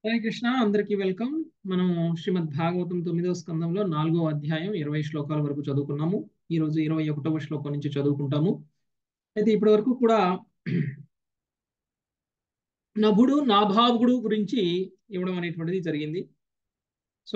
హరే కృష్ణ అందరికీ వెల్కమ్ మనం శ్రీమద్ భాగవతం తొమ్మిదవ స్కందంలో నాలుగో అధ్యాయం ఇరవై శ్లోకాల వరకు చదువుకున్నాము ఈ రోజు ఇరవై ఒకటవ శ్లోకం నుంచి చదువుకుంటాము అయితే ఇప్పటి వరకు కూడా నభుడు నాభావుడు గురించి ఇవ్వడం అనేటువంటిది జరిగింది సో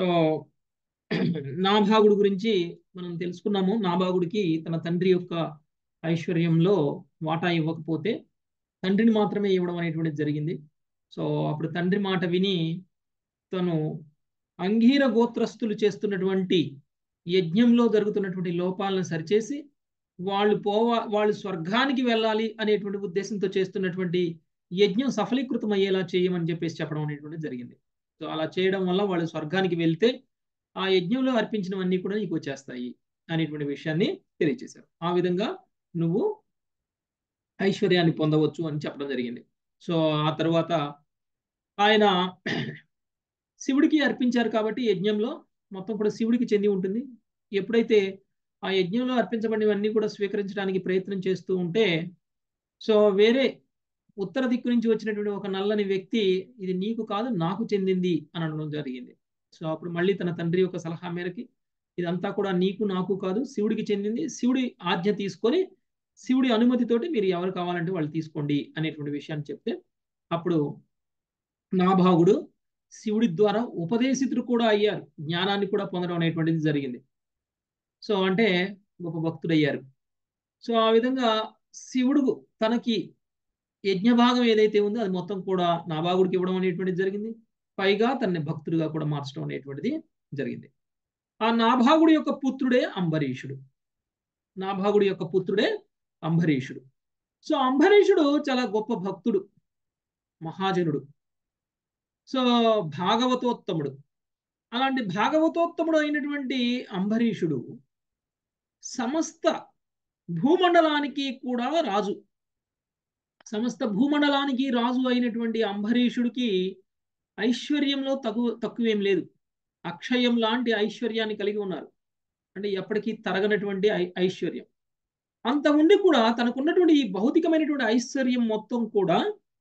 నాభాగుడు గురించి మనం తెలుసుకున్నాము నాభాగుడికి తన తండ్రి యొక్క ఐశ్వర్యంలో వాటా ఇవ్వకపోతే తండ్రిని మాత్రమే ఇవ్వడం అనేటువంటిది జరిగింది సో అప్పుడు తండ్రి మాట విని తను అంగీర గోత్రస్తులు చేస్తున్నటువంటి యజ్ఞంలో జరుగుతున్నటువంటి లోపాలను సరిచేసి వాళ్ళు పోవా వాళ్ళు స్వర్గానికి వెళ్ళాలి అనేటువంటి ఉద్దేశంతో చేస్తున్నటువంటి యజ్ఞం సఫలీకృతం అయ్యేలా చేయమని చెప్పేసి చెప్పడం అనేటువంటిది జరిగింది సో అలా చేయడం వల్ల వాళ్ళు స్వర్గానికి వెళ్తే ఆ యజ్ఞంలో అర్పించినవన్నీ కూడా నీకు వచ్చేస్తాయి అనేటువంటి విషయాన్ని తెలియజేశారు ఆ విధంగా నువ్వు ఐశ్వర్యాన్ని పొందవచ్చు అని చెప్పడం జరిగింది సో ఆ తర్వాత ఆయన శివుడికి అర్పించారు కాబట్టి యజ్ఞంలో మొత్తం కూడా శివుడికి చెంది ఉంటుంది ఎప్పుడైతే ఆ యజ్ఞంలో అర్పించబడినవన్నీ కూడా స్వీకరించడానికి ప్రయత్నం చేస్తూ ఉంటే సో వేరే ఉత్తర దిక్కు నుంచి వచ్చినటువంటి ఒక నల్లని వ్యక్తి ఇది నీకు కాదు నాకు చెందింది అని అనడం జరిగింది సో అప్పుడు మళ్ళీ తన తండ్రి యొక్క సలహా మేరకి ఇదంతా కూడా నీకు నాకు కాదు శివుడికి చెందింది శివుడి ఆజ్ఞ తీసుకొని శివుడి అనుమతితోటి మీరు ఎవరు కావాలంటే వాళ్ళు తీసుకోండి అనేటువంటి విషయాన్ని చెప్తే అప్పుడు నాభాగుడు శివుడి ద్వారా ఉపదేశితుడు కూడా అయ్యారు జ్ఞానాన్ని కూడా పొందడం అనేటువంటిది జరిగింది సో అంటే గొప్ప భక్తుడయ్యారు సో ఆ విధంగా శివుడు తనకి యజ్ఞ భాగం ఏదైతే ఉందో అది మొత్తం కూడా నాభాగుడికి ఇవ్వడం అనేటువంటిది జరిగింది పైగా తనని భక్తుడిగా కూడా మార్చడం అనేటువంటిది జరిగింది ఆ నాభాగుడి యొక్క పుత్రుడే అంబరీషుడు నాభాగుడి యొక్క పుత్రుడే అంబరీషుడు సో అంబరీషుడు చాలా గొప్ప భక్తుడు మహాజనుడు సో భాగవతోత్తముడు అలాంటి భాగవతోత్తముడు అయినటువంటి అంబరీషుడు సమస్త భూమండలానికి కూడా రాజు సమస్త భూమండలానికి రాజు అయినటువంటి అంబరీషుడికి ఐశ్వర్యంలో తగు తక్కువేం లేదు అక్షయం లాంటి ఐశ్వర్యాన్ని కలిగి ఉన్నారు అంటే ఎప్పటికీ తరగనటువంటి ఐశ్వర్యం అంత ఉండి కూడా తనకున్నటువంటి ఈ భౌతికమైనటువంటి ఐశ్వర్యం మొత్తం కూడా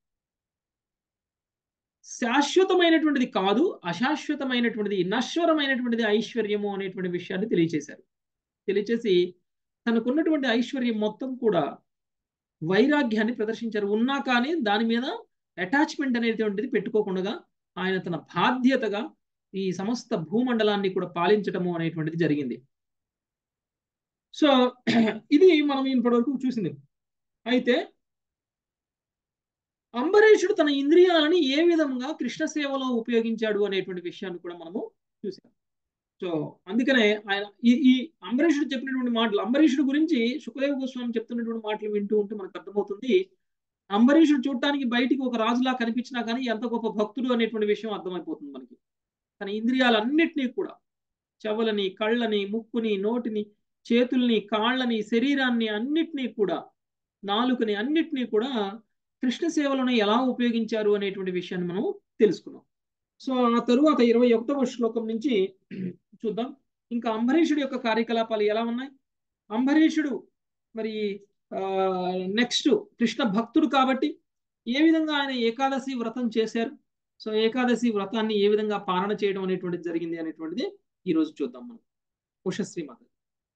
శాశ్వతమైనటువంటిది కాదు అశాశ్వతమైనటువంటిది నశ్వరమైనటువంటిది ఐశ్వర్యము అనేటువంటి విషయాన్ని తెలియచేశారు తెలియచేసి తనకున్నటువంటి ఐశ్వర్యం మొత్తం కూడా వైరాగ్యాన్ని ప్రదర్శించారు ఉన్నా కానీ దాని మీద అటాచ్మెంట్ అనేటువంటిది పెట్టుకోకుండా ఆయన తన బాధ్యతగా ఈ సమస్త భూమండలాన్ని కూడా పాలించటము అనేటువంటిది జరిగింది సో ఇది మనం ఇప్పటివరకు చూసింది అయితే అంబరీషుడు తన ఇంద్రియాలని ఏ విధంగా కృష్ణ సేవలో ఉపయోగించాడు అనేటువంటి విషయాన్ని కూడా మనము చూసాం సో అందుకనే ఆయన ఈ ఈ అంబరీషుడు చెప్పినటువంటి మాటలు అంబరీషుడు గురించి సుఖదేవ గోస్వామి చెప్తున్నటువంటి మాటలు వింటూ ఉంటే మనకు అర్థమవుతుంది అంబరీషుడు చూడటానికి బయటికి ఒక రాజులా కనిపించినా కానీ ఎంత గొప్ప భక్తుడు అనేటువంటి విషయం అర్థమైపోతుంది మనకి తన ఇంద్రియాలన్నిటినీ కూడా చెవులని కళ్ళని ముక్కుని నోటిని చేతుల్ని కాళ్ళని శరీరాన్ని అన్నిటినీ కూడా నాలుకని అన్నిటినీ కూడా కృష్ణ సేవలను ఎలా ఉపయోగించారు అనేటువంటి విషయాన్ని మనం తెలుసుకున్నాం సో ఆ తరువాత ఇరవై ఒకటవ శ్లోకం నుంచి చూద్దాం ఇంకా అంబరీషుడి యొక్క కార్యకలాపాలు ఎలా ఉన్నాయి అంబరీషుడు మరి నెక్స్ట్ కృష్ణ భక్తుడు కాబట్టి ఏ విధంగా ఆయన ఏకాదశి వ్రతం చేశారు సో ఏకాదశి వ్రతాన్ని ఏ విధంగా పాలన చేయడం అనేటువంటిది జరిగింది అనేటువంటిది ఈరోజు చూద్దాం మనం ఉషశ్రీ మాత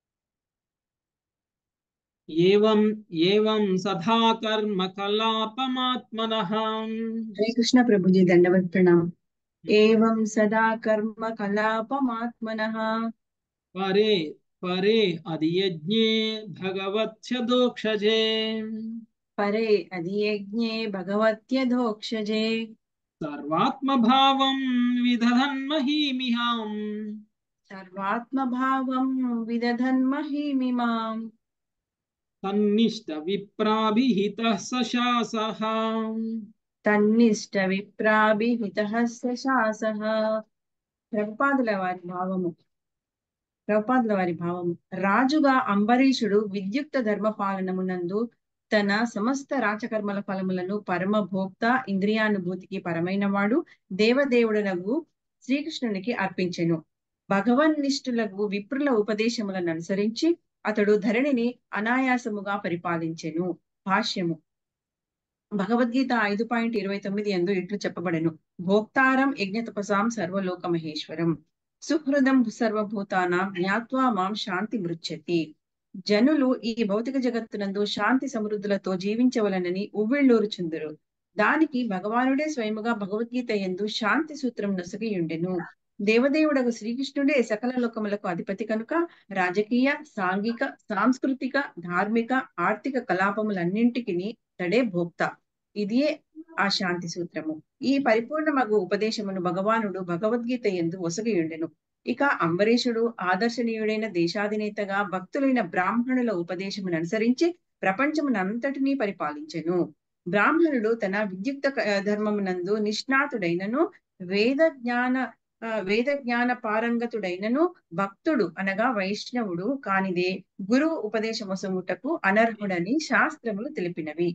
ఏవం ఏవం సదా కర్మ కలాపమాత్మనః హరే కృష్ణ ప్రభుజీ దండవత్ ప్రణామ్ ఏవం సదా కర్మ కలాపమాత్మనః పరే పరే అది యజ్ఞే భగవత్యదోక్షజే పరే అది యజ్ఞే భగవత్యధోక్షజే సర్వాత్మభావం విదధన్మహీమిహాం సర్వాత్మభావం విదధన్మహిమిమాం తన్నిష్ట విప్రాభిహిత సశాసః తన్నిష్ట విప్రాభిహిత శాసః ప్రభుపాదుల వారి భావము ప్రభుపాదుల వారి భావము రాజుగా అంబరీషుడు విద్యుక్త ధర్మ పాలనమునందు తన సమస్త రాచకర్మల ఫలములను పరమ భోక్త ఇంద్రియానుభూతికి పరమైన వాడు దేవదేవుడనగు శ్రీకృష్ణునికి అర్పించెను భగవన్నిష్ఠులకు విప్రుల ఉపదేశములను అనుసరించి అతడు ధరణిని అనాయాసముగా పరిపాలించెను భాష్యము భగవద్గీత ఐదు పాయింట్ ఇరవై తొమ్మిది ఎందు ఇట్లు చెప్పబడెను భోక్తారం యజ్ఞతపసాం సర్వలోక మహేశ్వరం సుహృదం సర్వభూతానాం జ్ఞాత్వా మాం శాంతి మృచ్చతి జనులు ఈ భౌతిక జగత్తునందు శాంతి సమృద్ధులతో జీవించవలనని ఉవ్విళ్ళూరుచుందురు దానికి భగవానుడే స్వయముగా భగవద్గీత ఎందు శాంతి సూత్రం నొసగి ఉండెను దేవదేవుడకు శ్రీకృష్ణుడే సకల లోకములకు అధిపతి కనుక రాజకీయ సాంఘిక సాంస్కృతిక ధార్మిక ఆర్థిక కలాపములన్నింటికి తడే భోక్త ఇదియే ఆ శాంతి సూత్రము ఈ పరిపూర్ణమగు ఉపదేశమును భగవానుడు భగవద్గీత ఎందు ఒసగియుండెను ఇక అంబరీషుడు ఆదర్శనీయుడైన దేశాధినేతగా భక్తులైన బ్రాహ్మణుల ఉపదేశమును అనుసరించి ప్రపంచమునంతటినీ పరిపాలించెను బ్రాహ్మణుడు తన విద్యుక్త ధర్మమునందు నిష్ణాతుడైనను వేద జ్ఞాన వేద జ్ఞాన పారంగతుడైనను భక్తుడు అనగా వైష్ణవుడు కానిదే గురువు ఉపదేశమొసముటకు అనర్హుడని శాస్త్రములు తెలిపినవి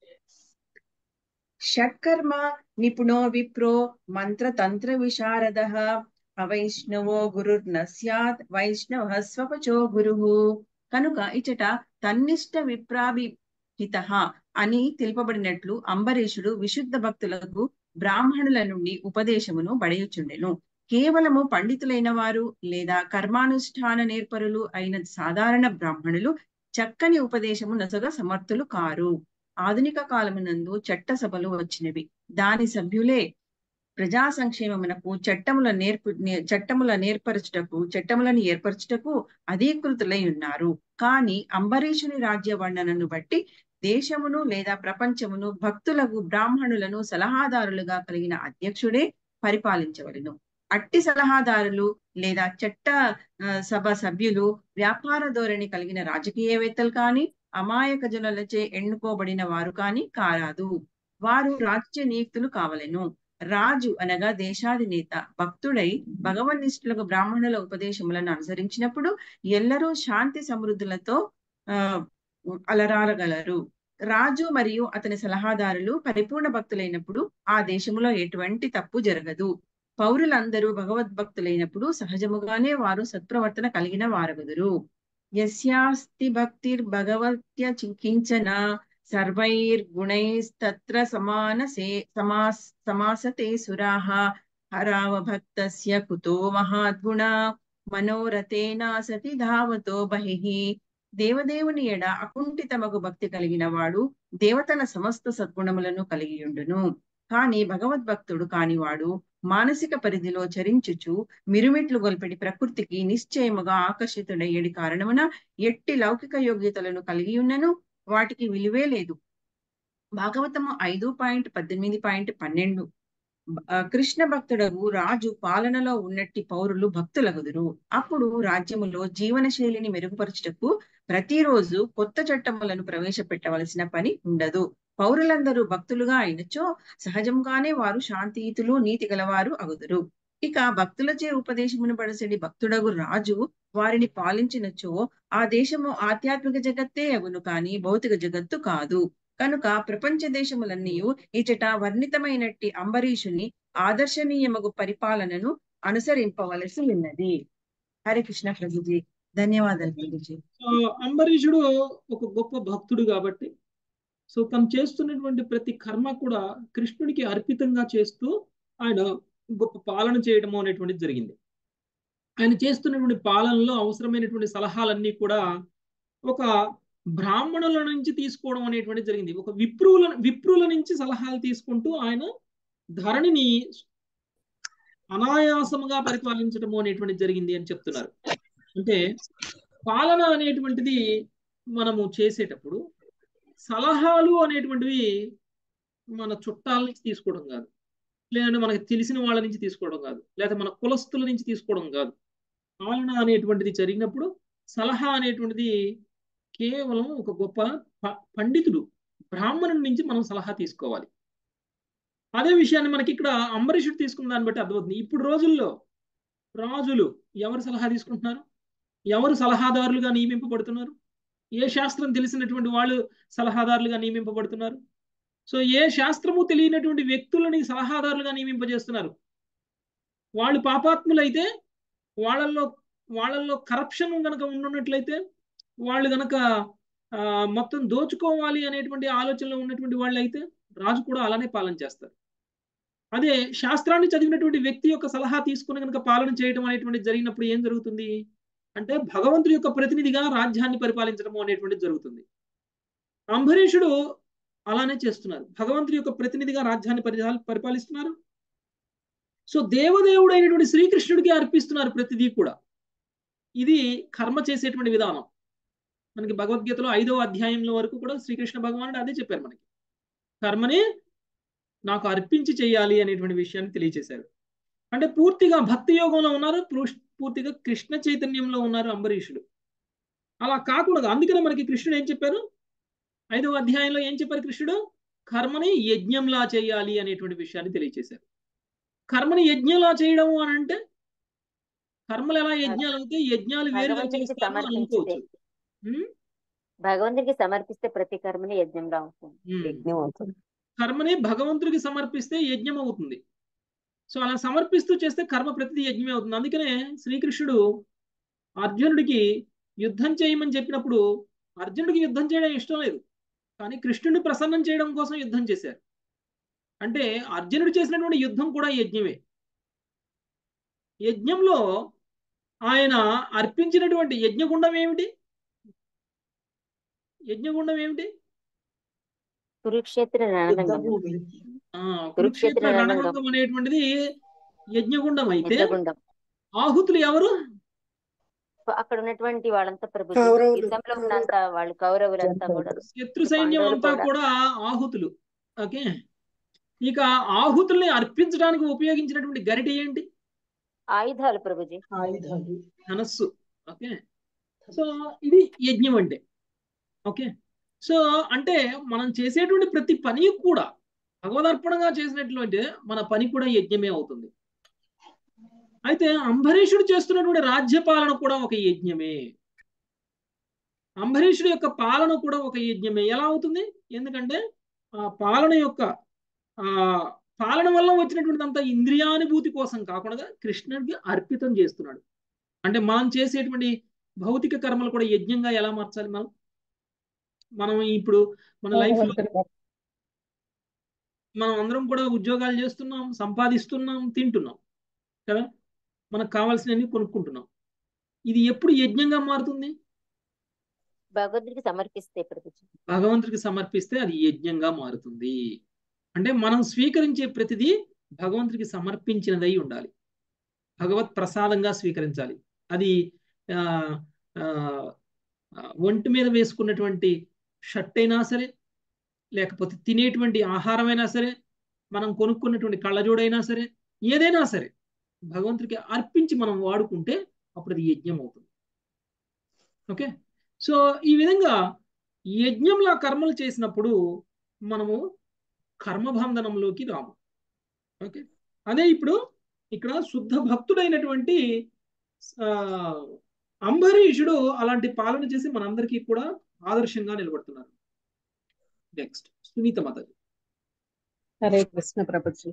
షట్కర్మ నిపుణో విప్రో మంత్ర తంత్ర విశారద అవైష్ణవో గురుర్న స్యాత్ వైష్ణవ స్వపచో గురు కనుక ఇచట తన్నిష్ట విప్రాభిహిత అని తెలుపబడినట్లు అంబరీషుడు విశుద్ధ భక్తులకు బ్రాహ్మణుల నుండి ఉపదేశమును బడయుచుండెను కేవలము పండితులైన వారు లేదా కర్మానుష్ఠాన నేర్పరులు అయిన సాధారణ బ్రాహ్మణులు చక్కని ఉపదేశము నొసగ సమర్థులు కారు ఆధునిక కాలమునందు చట్ట సభలు వచ్చినవి దాని సభ్యులే ప్రజా సంక్షేమమునకు చట్టముల నేర్పు చట్టముల నేర్పరచుటకు చట్టములను ఏర్పరచుటకు అధీకృతులై ఉన్నారు కానీ అంబరీషుని రాజ్య వర్ణనను బట్టి దేశమును లేదా ప్రపంచమును భక్తులకు బ్రాహ్మణులను సలహాదారులుగా కలిగిన అధ్యక్షుడే పరిపాలించవలను అట్టి సలహాదారులు లేదా చట్ట సభ సభ్యులు వ్యాపార ధోరణి కలిగిన రాజకీయవేత్తలు కానీ అమాయక జనులచే ఎన్నుకోబడిన వారు కానీ కారాదు వారు రాజ్య నియుక్తులు కావలెను రాజు అనగా దేశాధినేత భక్తుడై భగవన్నిష్ఠులకు బ్రాహ్మణుల ఉపదేశములను అనుసరించినప్పుడు ఎల్లరూ శాంతి సమృద్ధులతో ఆ అలరారగలరు రాజు మరియు అతని సలహాదారులు పరిపూర్ణ భక్తులైనప్పుడు ఆ దేశములో ఎటువంటి తప్పు జరగదు పౌరులందరూ భగవద్భక్తులైనప్పుడు సహజముగానే వారు సత్ప్రవర్తన కలిగిన వారగుదురు యస్యాస్తి భక్తిర్ భగవత్య కించన సర్వైర్గుణైస్తత్ర సమాన సే సమాస్ సమాసతే సురాహ హరావ భక్తస్య కుతో మహాద్గుణ మనోరథేనాసతి ధావతో బహిః దేవదేవుని ఎడ అకుంఠితమగు భక్తి కలిగిన వాడు దేవతల సమస్త సద్గుణములను కలిగియుండును కాని భగవద్భక్తుడు కానివాడు మానసిక పరిధిలో చరించుచు మిరుమిట్లు గొల్పెడి ప్రకృతికి నిశ్చయముగా ఆకర్షితుడయ్యేడి కారణమున ఎట్టి లౌకిక యోగ్యతలను కలిగి ఉన్నను వాటికి విలువే లేదు భాగవతము ఐదు పాయింట్ పద్దెనిమిది పాయింట్ పన్నెండు కృష్ణ భక్తుడగు రాజు పాలనలో ఉన్నట్టి పౌరులు భక్తులగుదురు అప్పుడు రాజ్యములో జీవనశైలిని మెరుగుపరచుటకు ప్రతిరోజు కొత్త చట్టములను ప్రవేశపెట్టవలసిన పని ఉండదు పౌరులందరూ భక్తులుగా అయినచో సహజంగానే వారు శాంతియుతులు నీతి గలవారు అగుదురు ఇక భక్తులచే ఉపదేశమును పడసడి భక్తుడగు రాజు వారిని పాలించినచో ఆ దేశము ఆధ్యాత్మిక జగత్తే అగును కాని భౌతిక జగత్తు కాదు కనుక ప్రపంచ దేశములన్నీ ఇచట వర్ణితమైనట్టి అంబరీషుని ఆదర్శనీయమగు పరిపాలనను అనుసరింపవలసి ఉన్నది హరే కృష్ణ ప్రభుజీ ధన్యవాదాలు ప్రభుజీ అంబరీషుడు ఒక గొప్ప భక్తుడు కాబట్టి సో తను చేస్తున్నటువంటి ప్రతి కర్మ కూడా కృష్ణుడికి అర్పితంగా చేస్తూ ఆయన గొప్ప పాలన చేయడము అనేటువంటిది జరిగింది ఆయన చేస్తున్నటువంటి పాలనలో అవసరమైనటువంటి సలహాలన్నీ కూడా ఒక బ్రాహ్మణుల నుంచి తీసుకోవడం అనేటువంటి జరిగింది ఒక విప్రుల విప్రుల నుంచి సలహాలు తీసుకుంటూ ఆయన ధరణిని అనాయాసముగా పరిపాలించడము అనేటువంటిది జరిగింది అని చెప్తున్నారు అంటే పాలన అనేటువంటిది మనము చేసేటప్పుడు సలహాలు అనేటువంటివి మన చుట్టాల నుంచి తీసుకోవడం కాదు లేదంటే మనకు తెలిసిన వాళ్ళ నుంచి తీసుకోవడం కాదు లేదా మన కులస్తుల నుంచి తీసుకోవడం కాదు పాలన అనేటువంటిది జరిగినప్పుడు సలహా అనేటువంటిది కేవలం ఒక గొప్ప పండితుడు బ్రాహ్మణుడి నుంచి మనం సలహా తీసుకోవాలి అదే విషయాన్ని మనకి ఇక్కడ అంబరీషుడు తీసుకున్న దాన్ని బట్టి అర్థమవుతుంది ఇప్పుడు రోజుల్లో రాజులు ఎవరు సలహా తీసుకుంటున్నారు ఎవరు సలహాదారులుగా నియమింపబడుతున్నారు ఏ శాస్త్రం తెలిసినటువంటి వాళ్ళు సలహాదారులుగా నియమింపబడుతున్నారు సో ఏ శాస్త్రము తెలియనటువంటి వ్యక్తులని సలహాదారులుగా నియమింపజేస్తున్నారు వాళ్ళు పాపాత్ములైతే వాళ్ళల్లో వాళ్ళల్లో కరప్షన్ కనుక ఉన్నట్లయితే వాళ్ళు కనుక మొత్తం దోచుకోవాలి అనేటువంటి ఆలోచనలో ఉన్నటువంటి వాళ్ళు అయితే రాజు కూడా అలానే పాలన చేస్తారు అదే శాస్త్రాన్ని చదివినటువంటి వ్యక్తి యొక్క సలహా తీసుకుని కనుక పాలన చేయడం అనేటువంటి జరిగినప్పుడు ఏం జరుగుతుంది అంటే భగవంతుడి యొక్క ప్రతినిధిగా రాజ్యాన్ని పరిపాలించడం అనేటువంటిది జరుగుతుంది అంబరీషుడు అలానే చేస్తున్నారు భగవంతుడి యొక్క ప్రతినిధిగా రాజ్యాన్ని పరిపాలి పరిపాలిస్తున్నారు సో దేవదేవుడు అయినటువంటి శ్రీకృష్ణుడికి అర్పిస్తున్నారు ప్రతిదీ కూడా ఇది కర్మ చేసేటువంటి విధానం మనకి భగవద్గీతలో ఐదవ అధ్యాయంలో వరకు కూడా శ్రీకృష్ణ భగవానుడు అదే చెప్పారు మనకి కర్మని నాకు అర్పించి చేయాలి అనేటువంటి విషయాన్ని తెలియచేశారు అంటే పూర్తిగా భక్తి యోగంలో ఉన్నారు పూర్తిగా కృష్ణ చైతన్యంలో ఉన్నారు అంబరీషుడు అలా కాకుండా అందుకనే మనకి కృష్ణుడు ఏం చెప్పారు ఐదవ అధ్యాయంలో ఏం చెప్పారు కృష్ణుడు కర్మని యజ్ఞంలా చేయాలి అనేటువంటి విషయాన్ని తెలియచేశారు కర్మని యజ్ఞంలా చేయడం అని అంటే కర్మలు ఎలా యజ్ఞాలు అయితే యజ్ఞాలు వేరుగా చేస్తాను అని అనుకోవచ్చు భగవంతుడికి సమర్పిస్తే ప్రతి కర్మని యజ్ఞంగా అవుతుంది యజ్ఞం అవుతుంది కర్మని భగవంతుడికి సమర్పిస్తే యజ్ఞం అవుతుంది సో అలా సమర్పిస్తూ చేస్తే కర్మ ప్రతిదీ యజ్ఞమే అవుతుంది అందుకనే శ్రీకృష్ణుడు అర్జునుడికి యుద్ధం చేయమని చెప్పినప్పుడు అర్జునుడికి యుద్ధం చేయడం ఇష్టం లేదు కానీ కృష్ణుడిని ప్రసన్నం చేయడం కోసం యుద్ధం చేశారు అంటే అర్జునుడు చేసినటువంటి యుద్ధం కూడా యజ్ఞమే యజ్ఞంలో ఆయన అర్పించినటువంటి యజ్ఞగుండం ఏమిటి యజ్ఞగుండం ఏమిటి కురుక్షేత్ర రణరంగం కురుక్షేత్ర రణరంగం అనేటువంటిది యజ్ఞగుండం అయితే యజ్ఞగుండం ఆహుతులు ఎవరు అక్కడ ఉన్నటువంటి వాళ్ళంతా ప్రభు కౌరవులు. యుద్ధంలో ఉన్నంత వాళ్ళు కౌరవులంతా కూడా శత్రు సైన్యం పాండవులు అంతా కూడా. కూడా ఆహుతులు ఓకే ఇక ఆహుతుల్ని అర్పించడానికి ఉపయోగించినటువంటి గరిట ఏంటి ఆయుధాలు ప్రభుజీ ఆయుధాలు ధనస్సు ఓకే సో ఇది యజ్ఞం అంటే ఓకే సో అంటే మనం చేసేటువంటి ప్రతి పని కూడా భగవదర్పణగా చేసినట్లయితే మన పని కూడా యజ్ఞమే అవుతుంది అయితే అంబరీషుడు చేస్తున్నటువంటి రాజ్యపాలన కూడా ఒక యజ్ఞమే అంబరీషుడి యొక్క పాలన కూడా ఒక యజ్ఞమే ఎలా అవుతుంది ఎందుకంటే ఆ పాలన యొక్క ఆ పాలన వల్ల వచ్చినటువంటి అంత ఇంద్రియానుభూతి కోసం కాకుండా కృష్ణుడికి అర్పితం చేస్తున్నాడు అంటే మనం చేసేటువంటి భౌతిక కర్మలు కూడా యజ్ఞంగా ఎలా మార్చాలి మనం మనం ఇప్పుడు మన లైఫ్ లో మనం అందరం కూడా ఉద్యోగాలు చేస్తున్నాం సంపాదిస్తున్నాం తింటున్నాం కదా మనకు కావాల్సినవి కొనుక్కుంటున్నాం ఇది ఎప్పుడు యజ్ఞంగా మారుతుంది భగవంతుడికి సమర్పిస్తే ప్రభుజీ భగవంతుడికి సమర్పిస్తే అది యజ్ఞంగా మారుతుంది అంటే మనం స్వీకరించే ప్రతిదీ భగవంతుడికి సమర్పించినదై ఉండాలి భగవత్ ప్రసాదంగా స్వీకరించాలి అది ఆ ఆ, ఆ, ఒంటి మీద వేసుకున్నటువంటి షర్ట్ అయినా సరే లేకపోతే తినేటువంటి ఆహారమైనా సరే మనం కొనుక్కున్నటువంటి కళ్ళజోడైనా సరే ఏదైనా సరే భగవంతుడికి అర్పించి మనం వాడుకుంటే అప్పుడు అది యజ్ఞం అవుతుంది ఓకే సో ఈ విధంగా యజ్ఞంలా కర్మలు చేసినప్పుడు మనము కర్మబంధనంలోకి రాము ఓకే అదే ఇప్పుడు ఇక్కడ శుద్ధ భక్తుడైనటువంటి ఆ, అంబరీషుడు అలాంటి పాలన చేసి మనందరికీ కూడా ఆదర్శంగా నిలబడుతున్నారు నెక్స్ట్ సునీత మాతాజీ హరే కృష్ణ ప్రభుజీ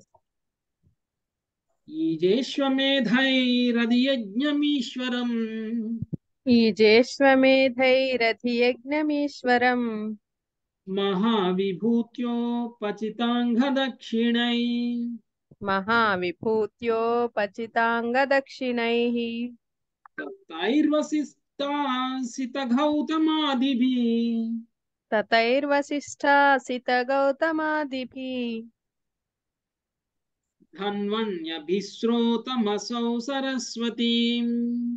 ఈజేష్వమేధైరధియజ్ఞమీశ్వరం ఈ జ్యేష్వమేధైరధియజ్ఞమీశ్వరం మహావిభూత్యోపచితాంగదక్షిణై మహావిభూత్యోపచితాంగదక్షిణైః తైర్వసిస్తాసితగౌతమాదిభిः తతైర్వసిష్ఠాసితగౌతమాదిభిः ధన్వన్యభిశ్రోతమసౌ సరస్వతీం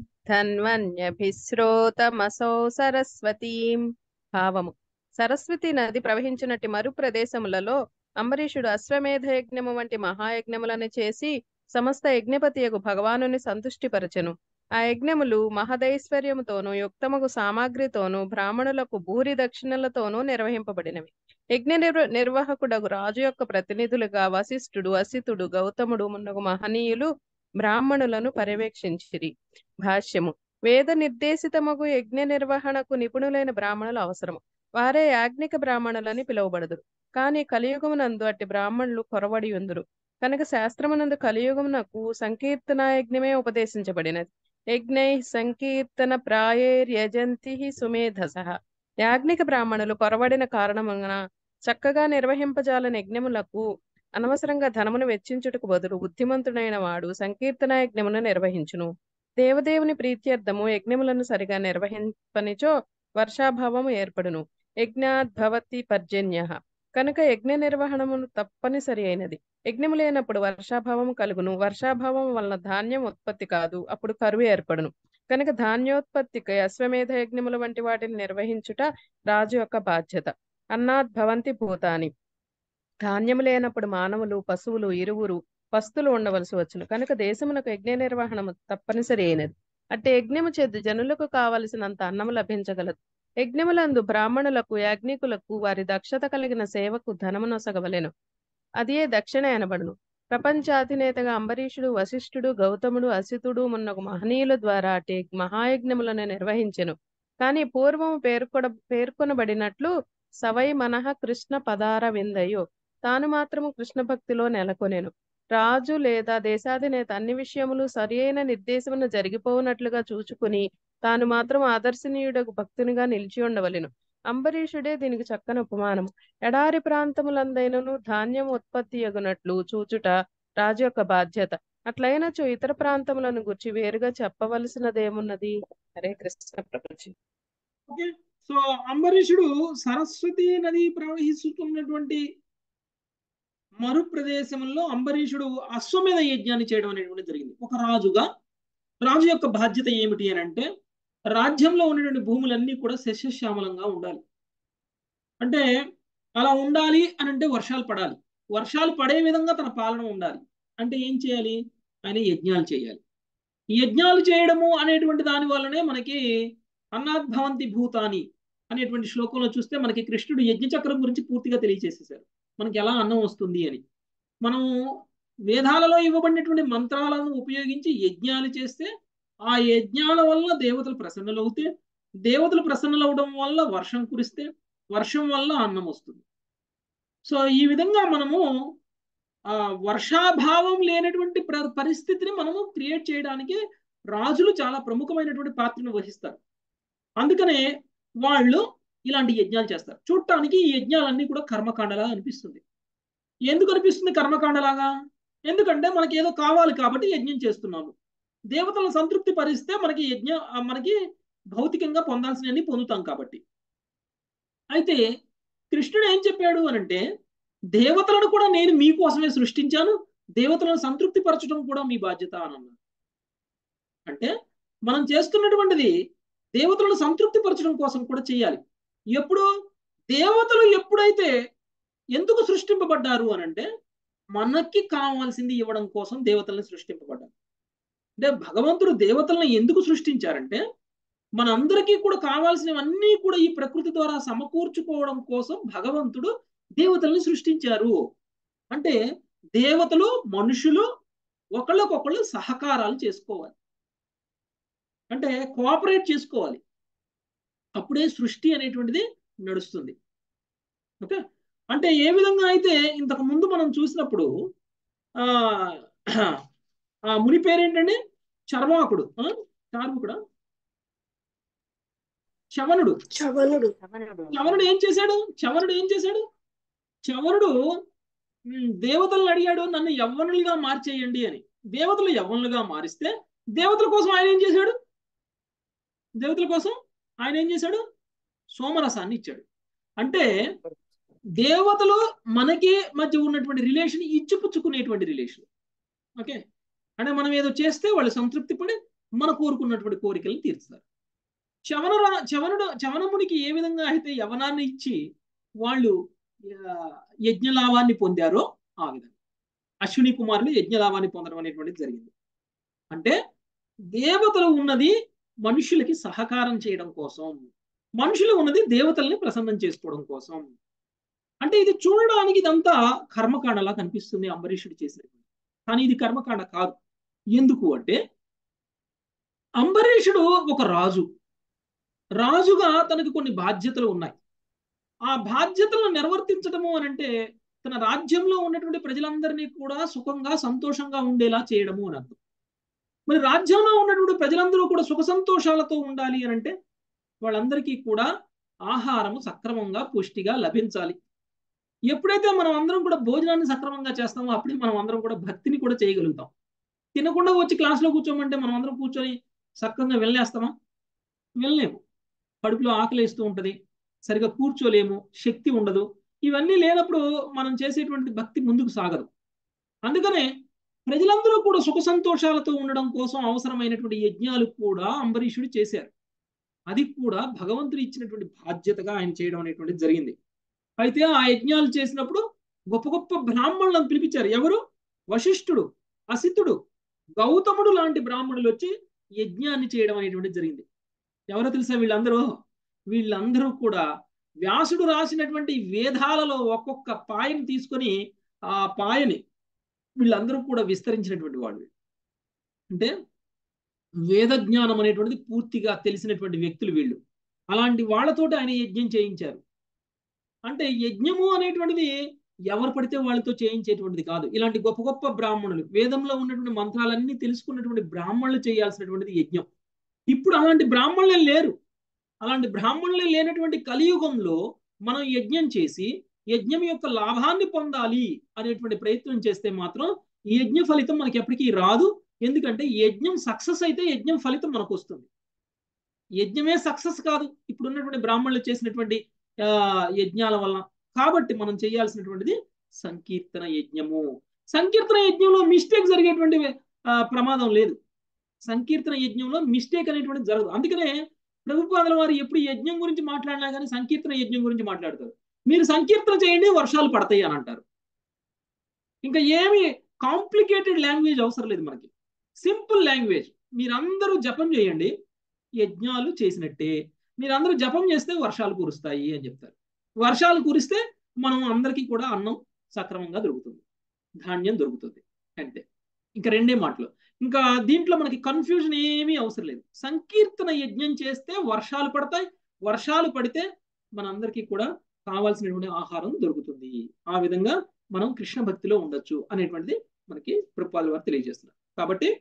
ధన్వన్యభిశ్రోతమసౌ సరస్వతీం భావము సరస్వతి నది ప్రవహించినట్టి మరు ప్రదేశములలో అంబరీషుడు అశ్వమేధ యజ్ఞము వంటి మహాయజ్ఞములను చేసి సమస్త యజ్ఞపతియగు భగవానుని సంతుష్టిపరచెను ఆ యజ్ఞములు మహదైశ్వర్యముతోనూ యుక్తమగు సామాగ్రితోనూ బ్రాహ్మణులకు భూరి దక్షిణలతోనూ నిర్వహింపబడినవి యజ్ఞ నిర్వ నిర్వాహకుడగు రాజు యొక్క ప్రతినిధులుగా వశిష్ఠుడు అసితుడు గౌతముడు మున్నగు మహనీయులు బ్రాహ్మణులను పర్యవేక్షించిరి భాష్యము వేద నిర్దేశితమగు యజ్ఞ నిర్వహణకు నిపుణులైన బ్రాహ్మణులు అవసరము వారే యాజ్ఞిక బ్రాహ్మణులని పిలువబడుదురు కానీ కలియుగమునందు అట్టి బ్రాహ్మణులు కొరవడి ఉందురు కనుక శాస్త్రమునందు కలియుగమునకు సంకీర్తన యజ్ఞమే ఉపదేశించబడినది యజ్ఞై సంకీర్తన ప్రాయేర్యజంతి సుమేధస యాజ్ఞిక బ్రాహ్మణులు కొరవడిన కారణమున చక్కగా నిర్వహింపజాలని యజ్ఞములకు అనవసరంగా ధనమును వెచ్చించుటకు బదులు బుద్ధిమంతుడైన వాడు సంకీర్తన యజ్ఞమును నిర్వహించును దేవదేవుని ప్రీత్యర్థము యజ్ఞములను సరిగా నిర్వహింపనిచో వర్షాభావము ఏర్పడును యజ్ఞాద్భవతి పర్జన్య కనుక యజ్ఞ నిర్వహణమును తప్పనిసరి అయినది యజ్ఞము లేనప్పుడు వర్షాభావము కలుగును వర్షాభావం వలన ధాన్యం ఉత్పత్తి కాదు అప్పుడు కరువు ఏర్పడును కనుక ధాన్యోత్పత్తికి అశ్వమేధ యజ్ఞముల వంటి వాటిని నిర్వహించుట రాజు యొక్క బాధ్యత అన్నాద్ భవంతి భూతాని ధాన్యము లేనప్పుడు మానవులు పశువులు ఇరువురు పస్తులు ఉండవలసి వచ్చును కనుక దేశమునకు యజ్ఞ నిర్వహణము తప్పనిసరి అయినది అట్టి యజ్ఞము చేదు జనులకు కావలసినంత అన్నము లభించగలదు యజ్ఞములందు బ్రాహ్మణులకు యాజ్ఞికులకు వారి దక్షత కలిగిన సేవకు ధనమునొసగవలెను అదే దక్షిణ అనబడును ప్రపంచాధినేతగా అంబరీషుడు వశిష్ఠుడు గౌతముడు అసితుడు మున్నగు మహనీయుల ద్వారా అటి మహాయజ్ఞములను నిర్వహించెను కానీ పూర్వము పేర్కొన పేర్కొనబడినట్లు సవై మనః కృష్ణ పదార విందయో తాను మాత్రము కృష్ణ భక్తిలో నెలకొనెను రాజు లేదా దేశాధినేత అన్ని విషయములు సరి అయిన నిర్దేశమున జరిగిపోవునట్లుగా చూచుకుని తాను మాత్రం ఆదర్శనీయుడకు భక్తునిగా నిలిచి ఉండవలెను అంబరీషుడే దీనికి చక్కని ఉపమానము ఎడారి ప్రాంతములందైనను ధాన్యం ఉత్పత్తి యగునట్లు చూచుట రాజు యొక్క బాధ్యత అట్లయినచో ఇతర ప్రాంతములను గుర్చి వేరుగా చెప్పవలసినదేమున్నది హరే కృష్ణ ప్రభుజీ ఓకే సో అంబరీషుడు సరస్వతి నది ప్రవహిస్తున్నటువంటి మరు ప్రదేశంలో అంబరీషుడు అశ్వమేధ యజ్ఞాన్ని చేయడం అనేటువంటి జరిగింది ఒక రాజుగా రాజు యొక్క బాధ్యత ఏమిటి అని అంటే రాజ్యంలో ఉన్నటువంటి భూములన్నీ కూడా సస్యశ్యామలంగా ఉండాలి అంటే అలా ఉండాలి అని అంటే వర్షాలు పడాలి వర్షాలు పడే విధంగా తన పాలన ఉండాలి అంటే ఏం చేయాలి ఆయన యజ్ఞాలు చేయాలి యజ్ఞాలు చేయడము అనేటువంటి దాని వల్లనే మనకి అన్నాద్భవంతి భూతాని అనేటువంటి శ్లోకంలో చూస్తే మనకి కృష్ణుడు యజ్ఞచక్రం గురించి పూర్తిగా తెలియజేసేశారు మనకి ఎలా అన్నం వస్తుంది అని మనం వేదాలలో ఇవ్వబడినటువంటి మంత్రాలను ఉపయోగించి యజ్ఞాలు చేస్తే ఆ యజ్ఞాల వల్ల దేవతలు ప్రసన్నులు అవుతే దేవతలు ప్రసన్నులు అవడం వల్ల వర్షం కురిస్తే వర్షం వల్ల అన్నం వస్తుంది సో ఈ విధంగా మనము ఆ వర్షాభావం లేనటువంటి పరిస్థితిని మనము క్రియేట్ చేయడానికి రాజులు చాలా ప్రముఖమైనటువంటి పాత్రను వహిస్తారు అందుకనే వాళ్ళు ఇలాంటి యజ్ఞాలు చేస్తారు చూడటానికి ఈ యజ్ఞాలన్నీ కూడా కర్మకాండలా అనిపిస్తుంది ఎందుకు అనిపిస్తుంది కర్మకాండలాగా ఎందుకంటే మనకి ఏదో కావాలి కాబట్టి యజ్ఞం చేస్తున్నాము దేవతలను సంతృప్తి పరిస్తే మనకి యజ్ఞ మనకి భౌతికంగా పొందాల్సినవన్నీ పొందుతాం కాబట్టి అయితే కృష్ణుడు ఏం చెప్పాడు అనంటే దేవతలను కూడా నేను మీకోసమే సృష్టించాను దేవతలను సంతృప్తి పరచడం కూడా మీ బాధ్యత అని అన్నాడు అంటే మనం చేస్తున్నటువంటిది దేవతలను సంతృప్తి పరచడం కోసం కూడా చేయాలి ఎప్పుడు దేవతలు ఎప్పుడైతే ఎందుకు సృష్టింపబడ్డారు అని అంటే మనకి కావాల్సింది ఇవ్వడం కోసం దేవతలను సృష్టింపబడ్డారు అంటే భగవంతుడు దేవతలను ఎందుకు సృష్టించారంటే మనందరికీ కూడా కావాల్సినవన్నీ కూడా ఈ ప్రకృతి ద్వారా సమకూర్చుకోవడం కోసం భగవంతుడు దేవతల్ని సృష్టించారు అంటే దేవతలు మనుషులు ఒకళ్ళకొకళ్ళు సహకారాలు చేసుకోవాలి అంటే కోఆపరేట్ చేసుకోవాలి అప్పుడే సృష్టి అనేటువంటిది నడుస్తుంది ఓకే అంటే ఏ విధంగా అయితే ఇంతకు ముందు మనం చూసినప్పుడు ఆ ఆ ముని పేరేంటండి చర్వాకుడు చార్ముకుడా చవనుడు చవనుడు చవనుడు ఏం చేశాడు చవనుడు ఏం చేశాడు చవనుడు దేవతలను అడిగాడు నన్ను యవ్వనులుగా మార్చేయండి అని దేవతలు యవ్వనులుగా మారిస్తే దేవతల కోసం ఆయన ఏం చేశాడు దేవతల కోసం ఆయన ఏం చేశాడు సోమరసాన్ని ఇచ్చాడు అంటే దేవతలు మనకి మధ్య ఉన్నటువంటి రిలేషన్ ఇచ్చిపుచ్చుకునేటువంటి రిలేషన్ ఓకే అంటే మనం ఏదో చేస్తే వాళ్ళు సంతృప్తి పడి మన కోరుకున్నటువంటి కోరికలను తీర్చుతారు చవన చవనుడు చవనమునికి ఏ విధంగా అయితే యవనాన్ని ఇచ్చి వాళ్ళు యజ్ఞలాభాన్ని పొందారో ఆ విధంగా అశ్విని కుమారులు యజ్ఞలాభాన్ని పొందడం అనేటువంటిది జరిగింది అంటే దేవతలు ఉన్నది మనుషులకి సహకారం చేయడం కోసం మనుషులు ఉన్నది దేవతల్ని ప్రసన్నం చేసుకోవడం కోసం అంటే ఇది చూడడానికి ఇదంతా కర్మకాండలా కనిపిస్తుంది అంబరీషుడు చేసినటువంటి కానీ ఇది కర్మకాండ కాదు ఎందుకు అంటే అంబరీషుడు ఒక రాజు రాజుగా తనకు కొన్ని బాధ్యతలు ఉన్నాయి ఆ బాధ్యతలను నిర్వర్తించడము అని అంటే తన రాజ్యంలో ఉన్నటువంటి ప్రజలందరినీ కూడా సుఖంగా సంతోషంగా ఉండేలా చేయడము అని అర్థం మరి రాజ్యంలో ఉన్నటువంటి ప్రజలందరూ కూడా సుఖ సంతోషాలతో ఉండాలి అని అంటే వాళ్ళందరికీ కూడా ఆహారము సక్రమంగా పుష్టిగా లభించాలి ఎప్పుడైతే మనం అందరం కూడా భోజనాన్ని సక్రమంగా చేస్తామో అప్పుడే మనం అందరం కూడా భక్తిని కూడా చేయగలుగుతాం తినకుండా వచ్చి క్లాస్లో కూర్చోమంటే మనం అందరం కూర్చొని సక్రంగా వెళ్ళేస్తామా వెళ్ళలేము కడుపులో ఆకలేస్తూ ఉంటది సరిగా కూర్చోలేము శక్తి ఉండదు ఇవన్నీ లేనప్పుడు మనం చేసేటువంటి భక్తి ముందుకు సాగదు అందుకనే ప్రజలందరూ కూడా సుఖ సంతోషాలతో ఉండడం కోసం అవసరమైనటువంటి యజ్ఞాలు కూడా అంబరీషుడు చేశారు అది కూడా భగవంతుడు ఇచ్చినటువంటి బాధ్యతగా ఆయన చేయడం అనేటువంటిది జరిగింది అయితే ఆ యజ్ఞాలు చేసినప్పుడు గొప్ప గొప్ప బ్రాహ్మణులను పిలిపించారు ఎవరు వశిష్ఠుడు అసితుడు గౌతముడు లాంటి బ్రాహ్మణులు వచ్చి యజ్ఞాన్ని చేయడం అనేటువంటిది జరిగింది ఎవరో తెలుసా వీళ్ళందరూ వీళ్ళందరూ కూడా వ్యాసుడు రాసినటువంటి వేదాలలో ఒక్కొక్క పాయని తీసుకొని ఆ పాయని వీళ్ళందరూ కూడా విస్తరించినటువంటి వాళ్ళు అంటే వేద జ్ఞానం అనేటువంటిది పూర్తిగా తెలిసినటువంటి వ్యక్తులు వీళ్ళు అలాంటి వాళ్ళతోటి ఆయన యజ్ఞం చేయించారు అంటే యజ్ఞము అనేటువంటిది ఎవరు పడితే వాళ్ళతో చేయించేటువంటిది కాదు ఇలాంటి గొప్ప గొప్ప బ్రాహ్మణులు వేదంలో ఉన్నటువంటి మంత్రాలన్నీ తెలుసుకున్నటువంటి బ్రాహ్మణులు చేయాల్సినటువంటిది యజ్ఞం ఇప్పుడు అలాంటి బ్రాహ్మణులే లేరు అలాంటి బ్రాహ్మణులే లేనటువంటి కలియుగంలో మనం యజ్ఞం చేసి యజ్ఞం యొక్క లాభాన్ని పొందాలి అనేటువంటి ప్రయత్నం చేస్తే మాత్రం ఈ యజ్ఞ ఫలితం మనకి ఎప్పటికీ రాదు ఎందుకంటే యజ్ఞం సక్సెస్ అయితే యజ్ఞం ఫలితం మనకు వస్తుంది యజ్ఞమే సక్సెస్ కాదు ఇప్పుడు ఉన్నటువంటి బ్రాహ్మణులు చేసినటువంటి యజ్ఞాల వల్ల కాబట్టి మనం చేయాల్సినటువంటిది సంకీర్తన యజ్ఞము సంకీర్తన యజ్ఞంలో మిస్టేక్ జరిగేటువంటి ప్రమాదం లేదు సంకీర్తన యజ్ఞంలో మిస్టేక్ అనేటువంటిది జరగదు అందుకనే ప్రభుపాదుల వారు ఎప్పుడు యజ్ఞం గురించి మాట్లాడినా కానీ సంకీర్తన యజ్ఞం గురించి మాట్లాడతారు మీరు సంకీర్తన చేయండి వర్షాలు పడతాయి అని అంటారు ఇంకా ఏమి కాంప్లికేటెడ్ లాంగ్వేజ్ అవసరం లేదు మనకి సింపుల్ లాంగ్వేజ్ మీరందరూ జపం చేయండి యజ్ఞాలు చేసినట్టే మీరందరూ జపం చేస్తే వర్షాలు కురుస్తాయి అని చెప్తారు వర్షాలు కురిస్తే మనం అందరికీ కూడా అన్నం సక్రమంగా దొరుకుతుంది ధాన్యం దొరుకుతుంది అంతే ఇంకా రెండే మాటలు ఇంకా దీంట్లో మనకి కన్ఫ్యూజన్ ఏమీ అవసరం లేదు సంకీర్తన యజ్ఞం చేస్తే వర్షాలు పడతాయి వర్షాలు పడితే మనందరికీ కూడా కావాల్సినటువంటి ఆహారం దొరుకుతుంది ఆ విధంగా మనం కృష్ణ భక్తిలో ఉండొచ్చు అనేటువంటిది మనకి ప్రభుపాల వారు తెలియజేస్తున్నారు కాబట్టి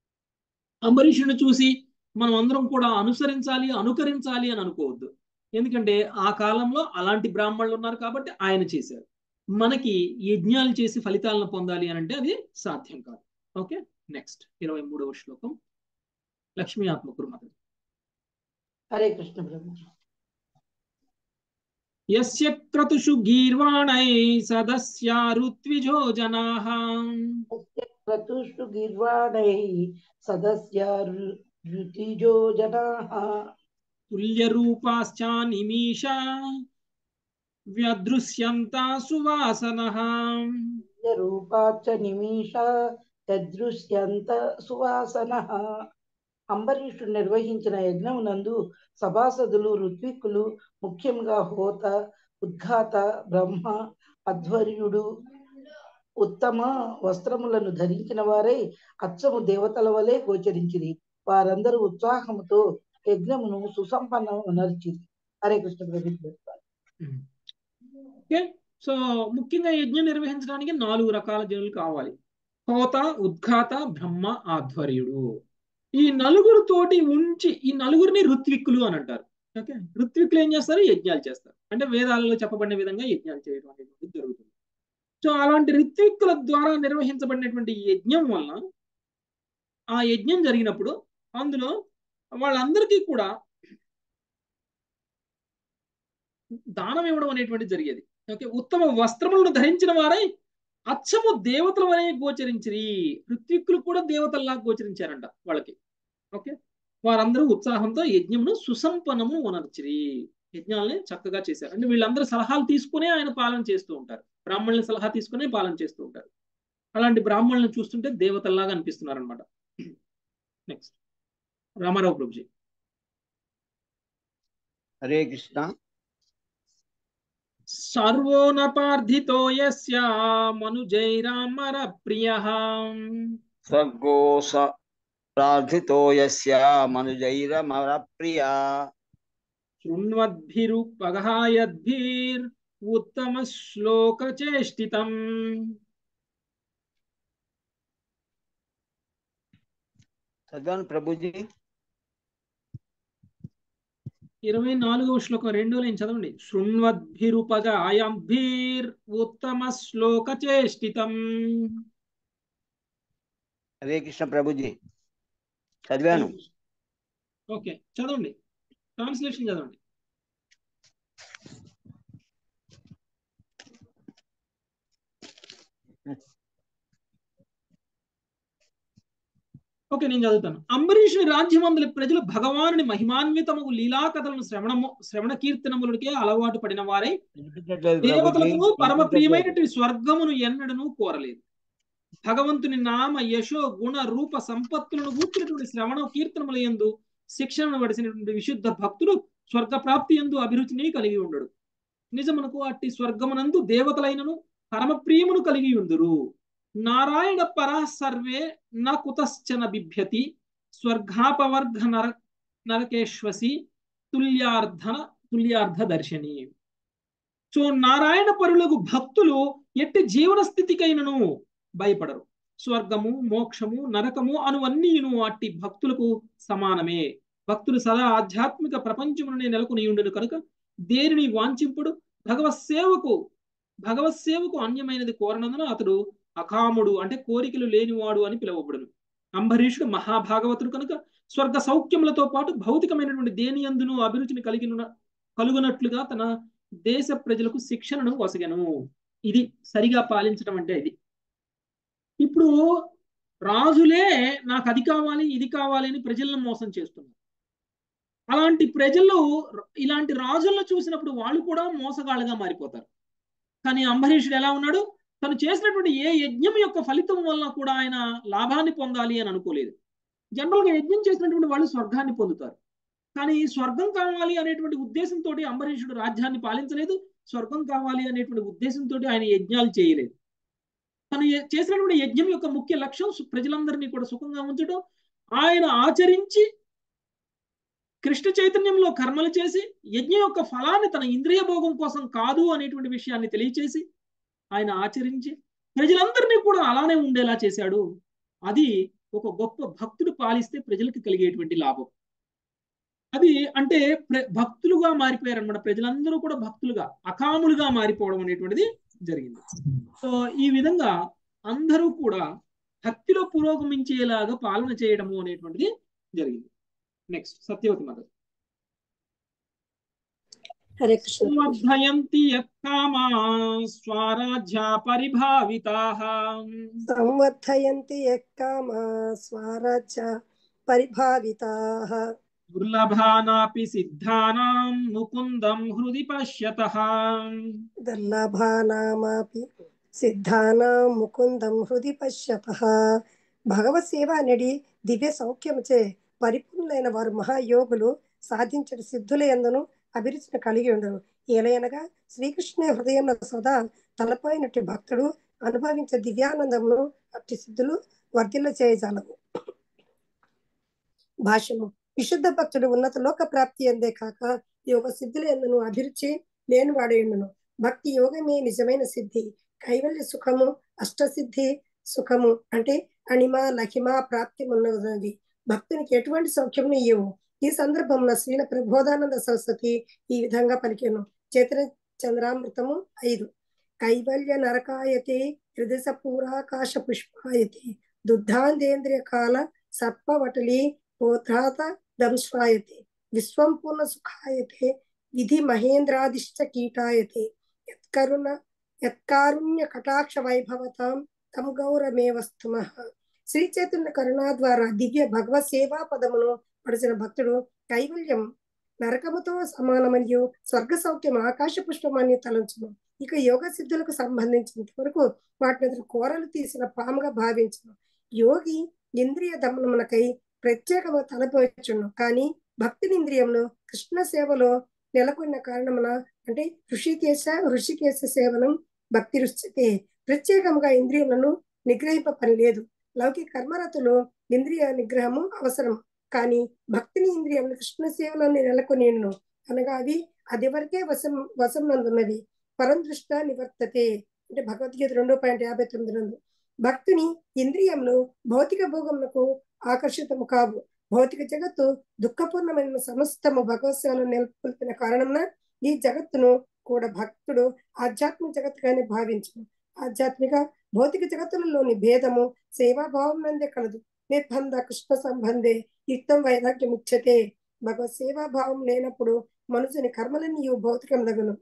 అంబరీషుని చూసి మనం అందరం కూడా అనుసరించాలి అనుకరించాలి అని అనుకోవద్దు ఎందుకంటే ఆ కాలంలో అలాంటి బ్రాహ్మణులు ఉన్నారు కాబట్టి ఆయన చేశారు మనకి యజ్ఞాలు చేసి ఫలితాలను పొందాలి అని అంటే అది సాధ్యం కాదు ఓకే నెక్స్ట్ ఇరవై మూడవ శ్లోకం లక్ష్మీ ఆత్మకురు మతం హరే కృష్ణ ప్రభు యస్య క్రతుషు గీర్వాణై సదస్యా రుత్విజో జనాః క్రతుషు గిర్వాణై సదస్య రుతిజో జనాః తుల్యరూపాశ్చ నిమీష వ్యదృశ్యంతా సువాసనః రూపాచ్చ నిమిష తదృశ్యంత సువాసన అంబరీషుడు నిర్వహించిన యజ్ఞమునందు సభాసదులు ఋత్విక్కులు ముఖ్యంగా హోత ఉద్ఘాత బ్రహ్మ అధ్వర్యుడు ఉత్తమ వస్త్రములను ధరించిన వారై అచ్చము దేవతల వలె గోచరించిరి వారందరూ ఉత్సాహముతో యజ్ఞమును సుసంపన్నమనర్చిరి హరే కృష్ణ ప్రభు ఓకే సో ముఖ్యంగా యజ్ఞం నిర్వహించడానికి నాలుగు రకాల జనులు కావాలి హోత ఉద్ఘాత బ్రహ్మ ఆధ్వర్యుడు ఈ నలుగురు తోటి ఉంచి ఈ నలుగురిని ఋత్విక్కులు అని అంటారు ఓకే ఋత్విక్కులు ఏం చేస్తారు యజ్ఞాలు చేస్తారు అంటే వేదాలలో చెప్పబడిన విధంగా యజ్ఞాలు చేయడం అనేటువంటిది జరుగుతుంది సో అలాంటి ఋత్విక్కుల ద్వారా నిర్వహించబడినటువంటి యజ్ఞం వలన ఆ యజ్ఞం జరిగినప్పుడు అందులో వాళ్ళందరికీ కూడా దానం ఇవ్వడం అనేటువంటి జరిగేది ఓకే ఉత్తమ వస్త్రములను ధరించిన వారై అచ్చము దేవతల వలె గోచరించిరి ఋత్విక్కులు కూడా దేవతల్లా గోచరించారంట వాళ్ళకి ఓకే వారందరూ ఉత్సాహంతో యజ్ఞంను సుసంపన్నము ఉనర్చిరి యజ్ఞాలని చక్కగా చేశారు అంటే వీళ్ళందరూ సలహాలు తీసుకునే ఆయన పాలన చేస్తూ ఉంటారు బ్రాహ్మణుల సలహా తీసుకునే పాలన చేస్తూ ఉంటారు అలాంటి బ్రాహ్మణులను చూస్తుంటే దేవతల్లాగా అనిపిస్తున్నారు అనమాట నెక్స్ట్ రామారావు ప్రభుజీ హరే కృష్ణ సర్వోనపార్థితో యస్య మనుజైరామర ప్రియ స్వర్గో స ప్రార్థితో యస్య మనుజైరమర ప్రియా శృణ్వద్భిరుపగహాయద్భిర్ ఉత్తమ శ్లోక చేష్టితం చదవండి ప్రభుజీ ఇరవై నాలుగవ శ్లోకం రెండో లైన్ చదవండి శృణ్వద్భిరుపగాయాంభిర్ ఉత్తమ శ్లోక చేష్టితం హరే కృష్ణ ప్రభుజీ చదివాను ఓకే చదవండి ట్రాన్స్లేషన్ చదవండి ఓకే నేను చదువుతాను అంబరీషుని రాజ్యమందలి ప్రజలు భగవానుని మహిమాన్వితము లీలా కథలను శ్రవణము శ్రవణ కీర్తనములకే అలవాటు పడిన వారై వినిపించట్లేదు ప్రభుజీ దేవతలకు పరమ వినిపించట్లేదు ప్రియమైనటువంటి స్వర్గమును ఎన్నడను కోరలేదు భగవంతుని నామ యశో గుణ రూప సంపత్తులను కూర్చున్నటువంటి శ్రవణ కీర్తనముల యందు శిక్షణను వడిసినటువంటి విశుద్ధ భక్తులు స్వర్గ ప్రాప్తి ఎందు అభిరుచిని కలిగి ఉండడు నిజమునకు అట్టి స్వర్గమునందు దేవతలైనను పరమ ప్రియమును కలిగి ఉందురు నారాయణ పరా సర్వే న కుతశ్చన బిభ్యతి స్వర్గాపవర్గ నర నరకేశ్వసి తుల్యార్థన తుల్యార్థ దర్శని సో నారాయణ పరులకు భక్తులు ఎట్టి జీవన స్థితికైనను భయపడరు స్వర్గము మోక్షము నరకము అనువన్నీను అట్టి భక్తులకు సమానమే భక్తులు సదా ఆధ్యాత్మిక ప్రపంచమునే నెలకొని ఉండును కనుక దేనిని వాంఛింపుడు భగవత్ సేవకు భగవత్ సేవకు అన్యమైనది కోరనందున అతడు అకాముడు అంటే కోరికలు లేనివాడు అని పిలువబడును అంబరీషుడు మహాభాగవతుడు కనుక స్వర్గ సౌఖ్యములతో పాటు భౌతికమైనటువంటి దేని అందును అభిరుచిని కలిగిన కలుగునట్లుగా తన దేశ ప్రజలకు శిక్షణను వసగను ఇది సరిగా పాలించడం అంటే ఇది ఇప్పుడు రాజులే నాకు అది కావాలి ఇది కావాలి అని ప్రజలను మోసం చేస్తున్నారు అలాంటి ప్రజలు ఇలాంటి రాజులను చూసినప్పుడు వాళ్ళు కూడా మోసగాళ్ళుగా మారిపోతారు కానీ అంబరీషుడు ఎలా ఉన్నాడు తను చేసినటువంటి ఏ యజ్ఞం యొక్క ఫలితం వల్ల కూడా ఆయన లాభాన్ని పొందాలి అని అనుకోలేదు జనరల్ గా యజ్ఞం చేసినటువంటి వాళ్ళు స్వర్గాన్ని పొందుతారు కానీ స్వర్గం కావాలి అనేటువంటి ఉద్దేశంతో అంబరీషుడు రాజ్యాన్ని పాలించలేదు స్వర్గం కావాలి అనేటువంటి ఉద్దేశంతో ఆయన యజ్ఞాలు చేయలేదు తను ఏ- చేసినటువంటి యజ్ఞం యొక్క ముఖ్య లక్ష్యం సు- ప్రజలందరినీ కూడా సుఖంగా ఉంచడం ఆయన ఆచరించి కృష్ణ చైతన్యంలో కర్మలు చేసి యజ్ఞ యొక్క ఫలాన్ని తన ఇంద్రియ భోగం కోసం కాదు అనేటువంటి విషయాన్ని తెలియచేసి ఆయన ఆచరించి ప్రజలందరినీ కూడా అలానే ఉండేలా చేశాడు అది ఒక గొప్ప భక్తుడు పాలిస్తే ప్రజలకు కలిగేటువంటి లాభం అది అంటే ప్ర- భక్తులుగా మారిపోయారనమాట ప్రజలందరూ కూడా భక్తులుగా అకాములుగా మారిపోవడం అనేటువంటిది జరిగింది సో ఈ విధంగా అందరూ కూడా భక్తిలో పురోగమించేలాగా పాలన చేయడము అనేటువంటిది జరిగింది నెక్స్ట్ సత్యవతి మదర్ హరే కృష్ణ సంవర్ధయంతి యత్కామా స్వరాజ్య పరిభావితాః సంవర్ధయంతి యక్కామా స్వరాజ్య పరిభావితాః దుర్లభానాపి సిద్ధానాం ముకుందం హృది పశ్యతః దుర్లభానామాపి సిద్ధానాం ముకుందం హృది పశ్యతః భగవత్ సేవ నడి దివ్య సౌఖ్యముచే పరిపూర్ణులైన వారు మహాయోగులు సాధించిన సిద్ధుల ఎందును అభిరుచిని కలిగి ఉండరు ఏలయనగా శ్రీకృష్ణ హృదయంలో సదా తలపోయినట్టు భక్తుడు అనుభవించే దివ్యానందమును అట్టి సిద్ధులు వర్ధిల్ల చేయజాలవు భాష్యము విశుద్ధ భక్తుడు ఉన్నత లోక ప్రాప్తి అందే కాక యోగ సిద్ధుల ఎందును అభిరుచి లేని వాడేయుండును భక్తి యోగమే నిజమైన సిద్ధి కైవల్య సుఖము అష్టసిద్ధి సుఖము అంటే అణిమ లహిమ ప్రాప్తి ఉన్నది భక్తునికి ఎటువంటి సౌఖ్యమును ఇయ్యవు ఈ సందర్భంలో శ్రీల ప్రబోధానంద సరస్వతి ఈ విధంగా పలికెను చైత్ర చంద్రామృతము ఐదు కైవల్య నరకాయతే త్రిదశ పూరాకాశ పుష్పాయతే దుద్ధాందేంద్రియ కాల సర్పవటలి పోత్రాత దంశ్రాయతే విశ్వం పూర్ణ సుఖాయతే విధి మహేంద్రాదిశ్చ కీటాయతే యత్కరుణ యత్కారుణ్య కటాక్ష వైభవతాం తం గౌరమే వస్తుమ శ్రీ చైతన్య కరుణా ద్వారా దివ్య భగవత్ సేవా పదమును పడిచిన భక్తుడు కైవల్యం నరకముతో సమానమనియు స్వర్గ సౌఖ్యం ఆకాశ పుష్పమని తలంచును ఇక యోగ సిద్ధులకు సంబంధించినంత వరకు వాటిని కోరలు తీసిన పాముగా భావించును యోగి ఇంద్రియ దమనమునకై ప్రత్యేకము తలపోచును కానీ భక్తిని ఇంద్రియములు కృష్ణ సేవలో నెలకొన్న కారణమున అంటే ఋషికేశ ఋషికేశ సేవనం భక్తి రుచితే ప్రత్యేకంగా ఇంద్రియములను నిగ్రహింప పని లేదు లౌకిక కర్మరతులు ఇంద్రియ నిగ్రహము అవసరం కానీ భక్తిని ఇంద్రియములు కృష్ణ సేవలను నెలకొనిను అనగా అవి అది వరకే వశం వశం నందున్నవి పరందృష్ట నివర్తతే అంటే భగవద్గీత రెండు పాయింట్ యాభై తొమ్మిది నందు భక్తుని ఇంద్రియములు భౌతిక భోగములకు ఆకర్షితము కావు భౌతిక జగత్తు దుఃఖపూర్ణమైన సమస్తము భగవత్ సేవను నెలకొల్పిన కారణంన ఈ జగత్తును కూడా భక్తుడు ఆధ్యాత్మిక జగత్తుగానే భావించను ఆధ్యాత్మిక భౌతిక జగత్తులలోని భేదము సేవాభావం నందే కలదు నిర్బంధ కృష్ణ సంబంధే యుక్తం వైరాగ్యం ఉచ్యతే భగవత్ సేవాభావం లేనప్పుడు మనుషుని కర్మలన్నీ భౌతికములగును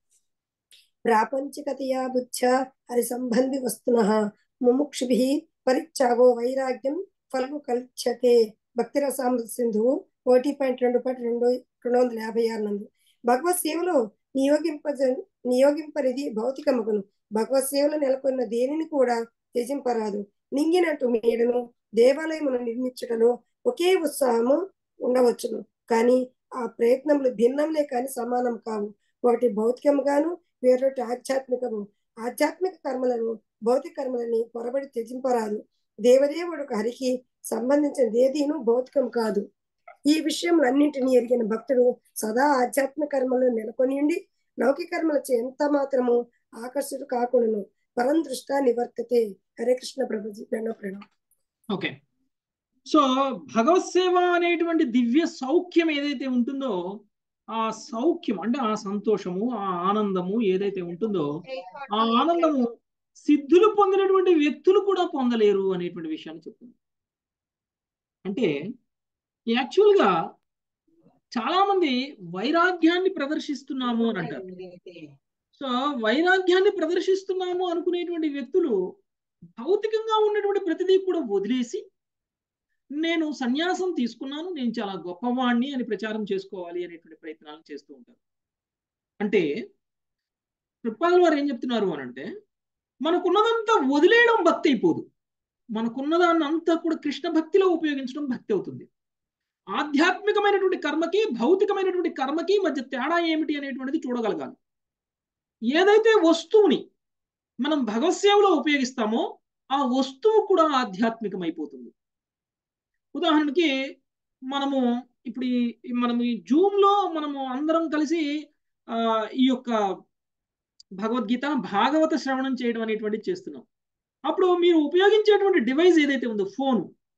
ప్రాపంచికతయా బుచ్చ హరి సంబంధి వస్తున ముముక్షుభి పరిత్యాగో వైరాగ్యం ఫలము కల్చతే భక్తి రసామృత సింధువు ఒకటి పాయింట్ రెండు పాయింట్ రెండు రెండు వందల యాభై ఆరు నందు భగవత్ సేవలో నియోగింప నియోగింపనిది భౌతికముగును భగవత్ సేవలో నెలకొన్న దేనిని కూడా త్యజింపరాదు నింగినట్టు మేడను దేవాలయమును నిర్మించుటలో ఒకే ఉత్సాహము ఉండవచ్చును కానీ ఆ ప్రయత్నములు భిన్నంలే కానీ సమానం కావు ఒకటి భౌతికముగాను వేరొకటి ఆధ్యాత్మికము ఆధ్యాత్మిక కర్మలను భౌతిక కర్మలని పొరబడి త్యజింపరాదు దేవదేవుడు హరికి సంబంధించిన ఏదీను భౌతికం కాదు ఈ విషయములన్నింటినీ ఎరిగిన భక్తుడు సదా ఆధ్యాత్మిక కర్మలు నెలకొని ఉండి లౌకిక కర్మలచే ఎంత మాత్రము ఆకర్షితుడు కాకుండాను పరం దృష్ట నివర్తతే హరే కృష్ణ ప్రభుజీ ప్రణవ ప్రణవ్ ఓకే సో భగవత్ సేవ అనేటువంటి దివ్య సౌఖ్యం ఏదైతే ఉంటుందో ఆ సౌఖ్యం అంటే ఆ సంతోషము ఆ ఆనందము ఏదైతే ఉంటుందో ఆ ఆనందము సిద్ధులు పొందినటువంటి వ్యక్తులు కూడా పొందలేరు అనేటువంటి విషయాన్ని చెప్తుంది అంటే యాక్చువల్గా చాలా మంది వైరాగ్యాన్ని ప్రదర్శిస్తున్నాము అని అంటారు సో వైరాగ్యాన్ని ప్రదర్శిస్తున్నాము అనుకునేటువంటి వ్యక్తులు భౌతికంగా ఉన్నటువంటి ప్రతిదీ కూడా వదిలేసి నేను సన్యాసం తీసుకున్నాను నేను చాలా గొప్పవాణ్ణి అని ప్రచారం చేసుకోవాలి అనేటువంటి ప్రయత్నాలు చేస్తూ ఉంటారు అంటే కృపాల వారు ఏం చెప్తున్నారు అని అంటే మనకున్నదంతా వదిలేయడం భక్తి అయిపోదు మనకున్నదాన్ని అంతా కూడా కృష్ణ భక్తిలో ఉపయోగించడం భక్తి అవుతుంది ఆధ్యాత్మికమైనటువంటి కర్మకి భౌతికమైనటువంటి కర్మకి మధ్య తేడా ఏమిటి అనేటువంటిది చూడగలగాలి ఏదైతే వస్తువుని మనం భగవత్ సేవలో ఉపయోగిస్తామో ఆ వస్తువు కూడా ఆధ్యాత్మికమైపోతుంది ఉదాహరణకి మనము ఇప్పుడు ఈ మనం ఈ జూమ్ లో మనము అందరం కలిసి ఆ ఈ యొక్క భగవద్గీత భాగవత శ్రవణం చేయడం అనేటువంటిది చేస్తున్నాం అప్పుడు మీరు ఉపయోగించేటువంటి డివైస్ ఏదైతే ఉందో ఫోన్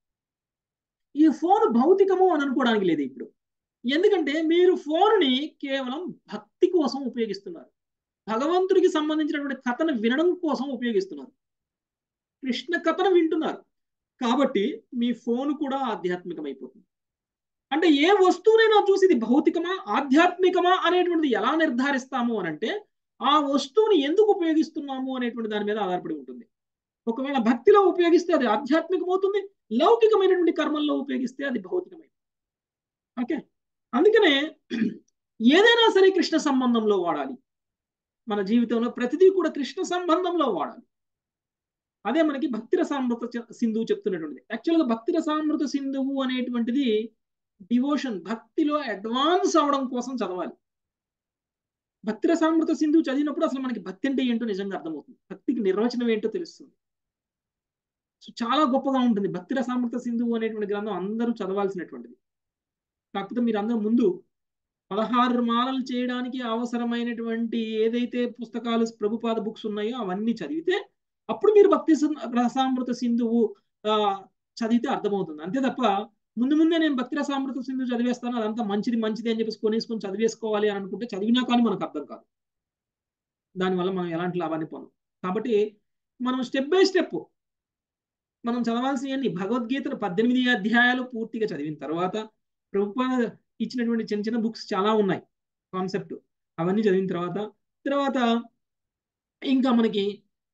ఈ ఫోన్ భౌతికము అని అనుకోవడానికి లేదు ఇప్పుడు ఎందుకంటే మీరు ఫోన్ని కేవలం భక్తి కోసం ఉపయోగిస్తున్నారు భగవంతుడికి సంబంధించినటువంటి కథను వినడం కోసం ఉపయోగిస్తున్నారు కృష్ణ కథను వింటున్నారు కాబట్టి మీ ఫోన్ కూడా ఆధ్యాత్మికమైపోతుంది అంటే ఏ వస్తువునైనా చూసి ఇది భౌతికమా ఆధ్యాత్మికమా అనేటువంటిది ఎలా నిర్ధారిస్తాము అని అంటే ఆ వస్తువుని ఎందుకు ఉపయోగిస్తున్నాము అనేటువంటి దాని మీద ఆధారపడి ఉంటుంది ఒకవేళ భక్తిలో ఉపయోగిస్తే అది ఆధ్యాత్మికమవుతుంది లౌకికమైనటువంటి కర్మల్లో ఉపయోగిస్తే అది భౌతికమైంది ఓకే అందుకనే ఏదైనా సరే కృష్ణ సంబంధంలో వాడాలి మన జీవితంలో ప్రతిదీ కూడా కృష్ణ సంబంధంలో వాడాలి అదే మనకి భక్తి రసామృత సింధువు చెప్తున్నటువంటిది యాక్చువల్గా భక్తి రసామృత సింధువు అనేటువంటిది డివోషన్ భక్తిలో అడ్వాన్స్ అవడం కోసం చదవాలి భక్తి రసామృత సింధువు చదివినప్పుడు అసలు మనకి భక్తి అంటే ఏంటో నిజంగా అర్థమవుతుంది భక్తికి నిర్వచనం ఏంటో తెలుస్తుంది సో చాలా గొప్పగా ఉంటుంది భక్తి రసామృత సింధువు అనేటువంటి గ్రంథం అందరూ చదవాల్సినటువంటిది కాకపోతే మీరు అందరూ ముందు పదహారు మాలలు చేయడానికి అవసరమైనటువంటి ఏదైతే పుస్తకాలు ప్రభుపాద బుక్స్ ఉన్నాయో అవన్నీ చదివితే అప్పుడు మీరు భక్తి రసామృత సింధువు చదివితే అర్థమవుతుంది అంతే తప్ప ముందు ముందే నేను భక్తి రసామృత సింధు చదివేస్తాను అదంతా మంచిది మంచిది అని చెప్పేసి కొనేసుకొని చదివేసుకోవాలి అని అనుకుంటే చదివినా కానీ మనకు అర్థం కాదు దానివల్ల మనం ఎలాంటి లాభాన్ని పొందాం కాబట్టి మనం స్టెప్ బై స్టెప్ మనం చదవాల్సినవన్నీ భగవద్గీతను పద్దెనిమిది అధ్యాయాలు పూర్తిగా చదివిన తర్వాత ప్రభుపాద ఇచ్చినటువంటి చిన్న చిన్న బుక్స్ చాలా ఉన్నాయి కాన్సెప్ట్ అవన్నీ చదివిన తర్వాత తర్వాత ఇంకా మనకి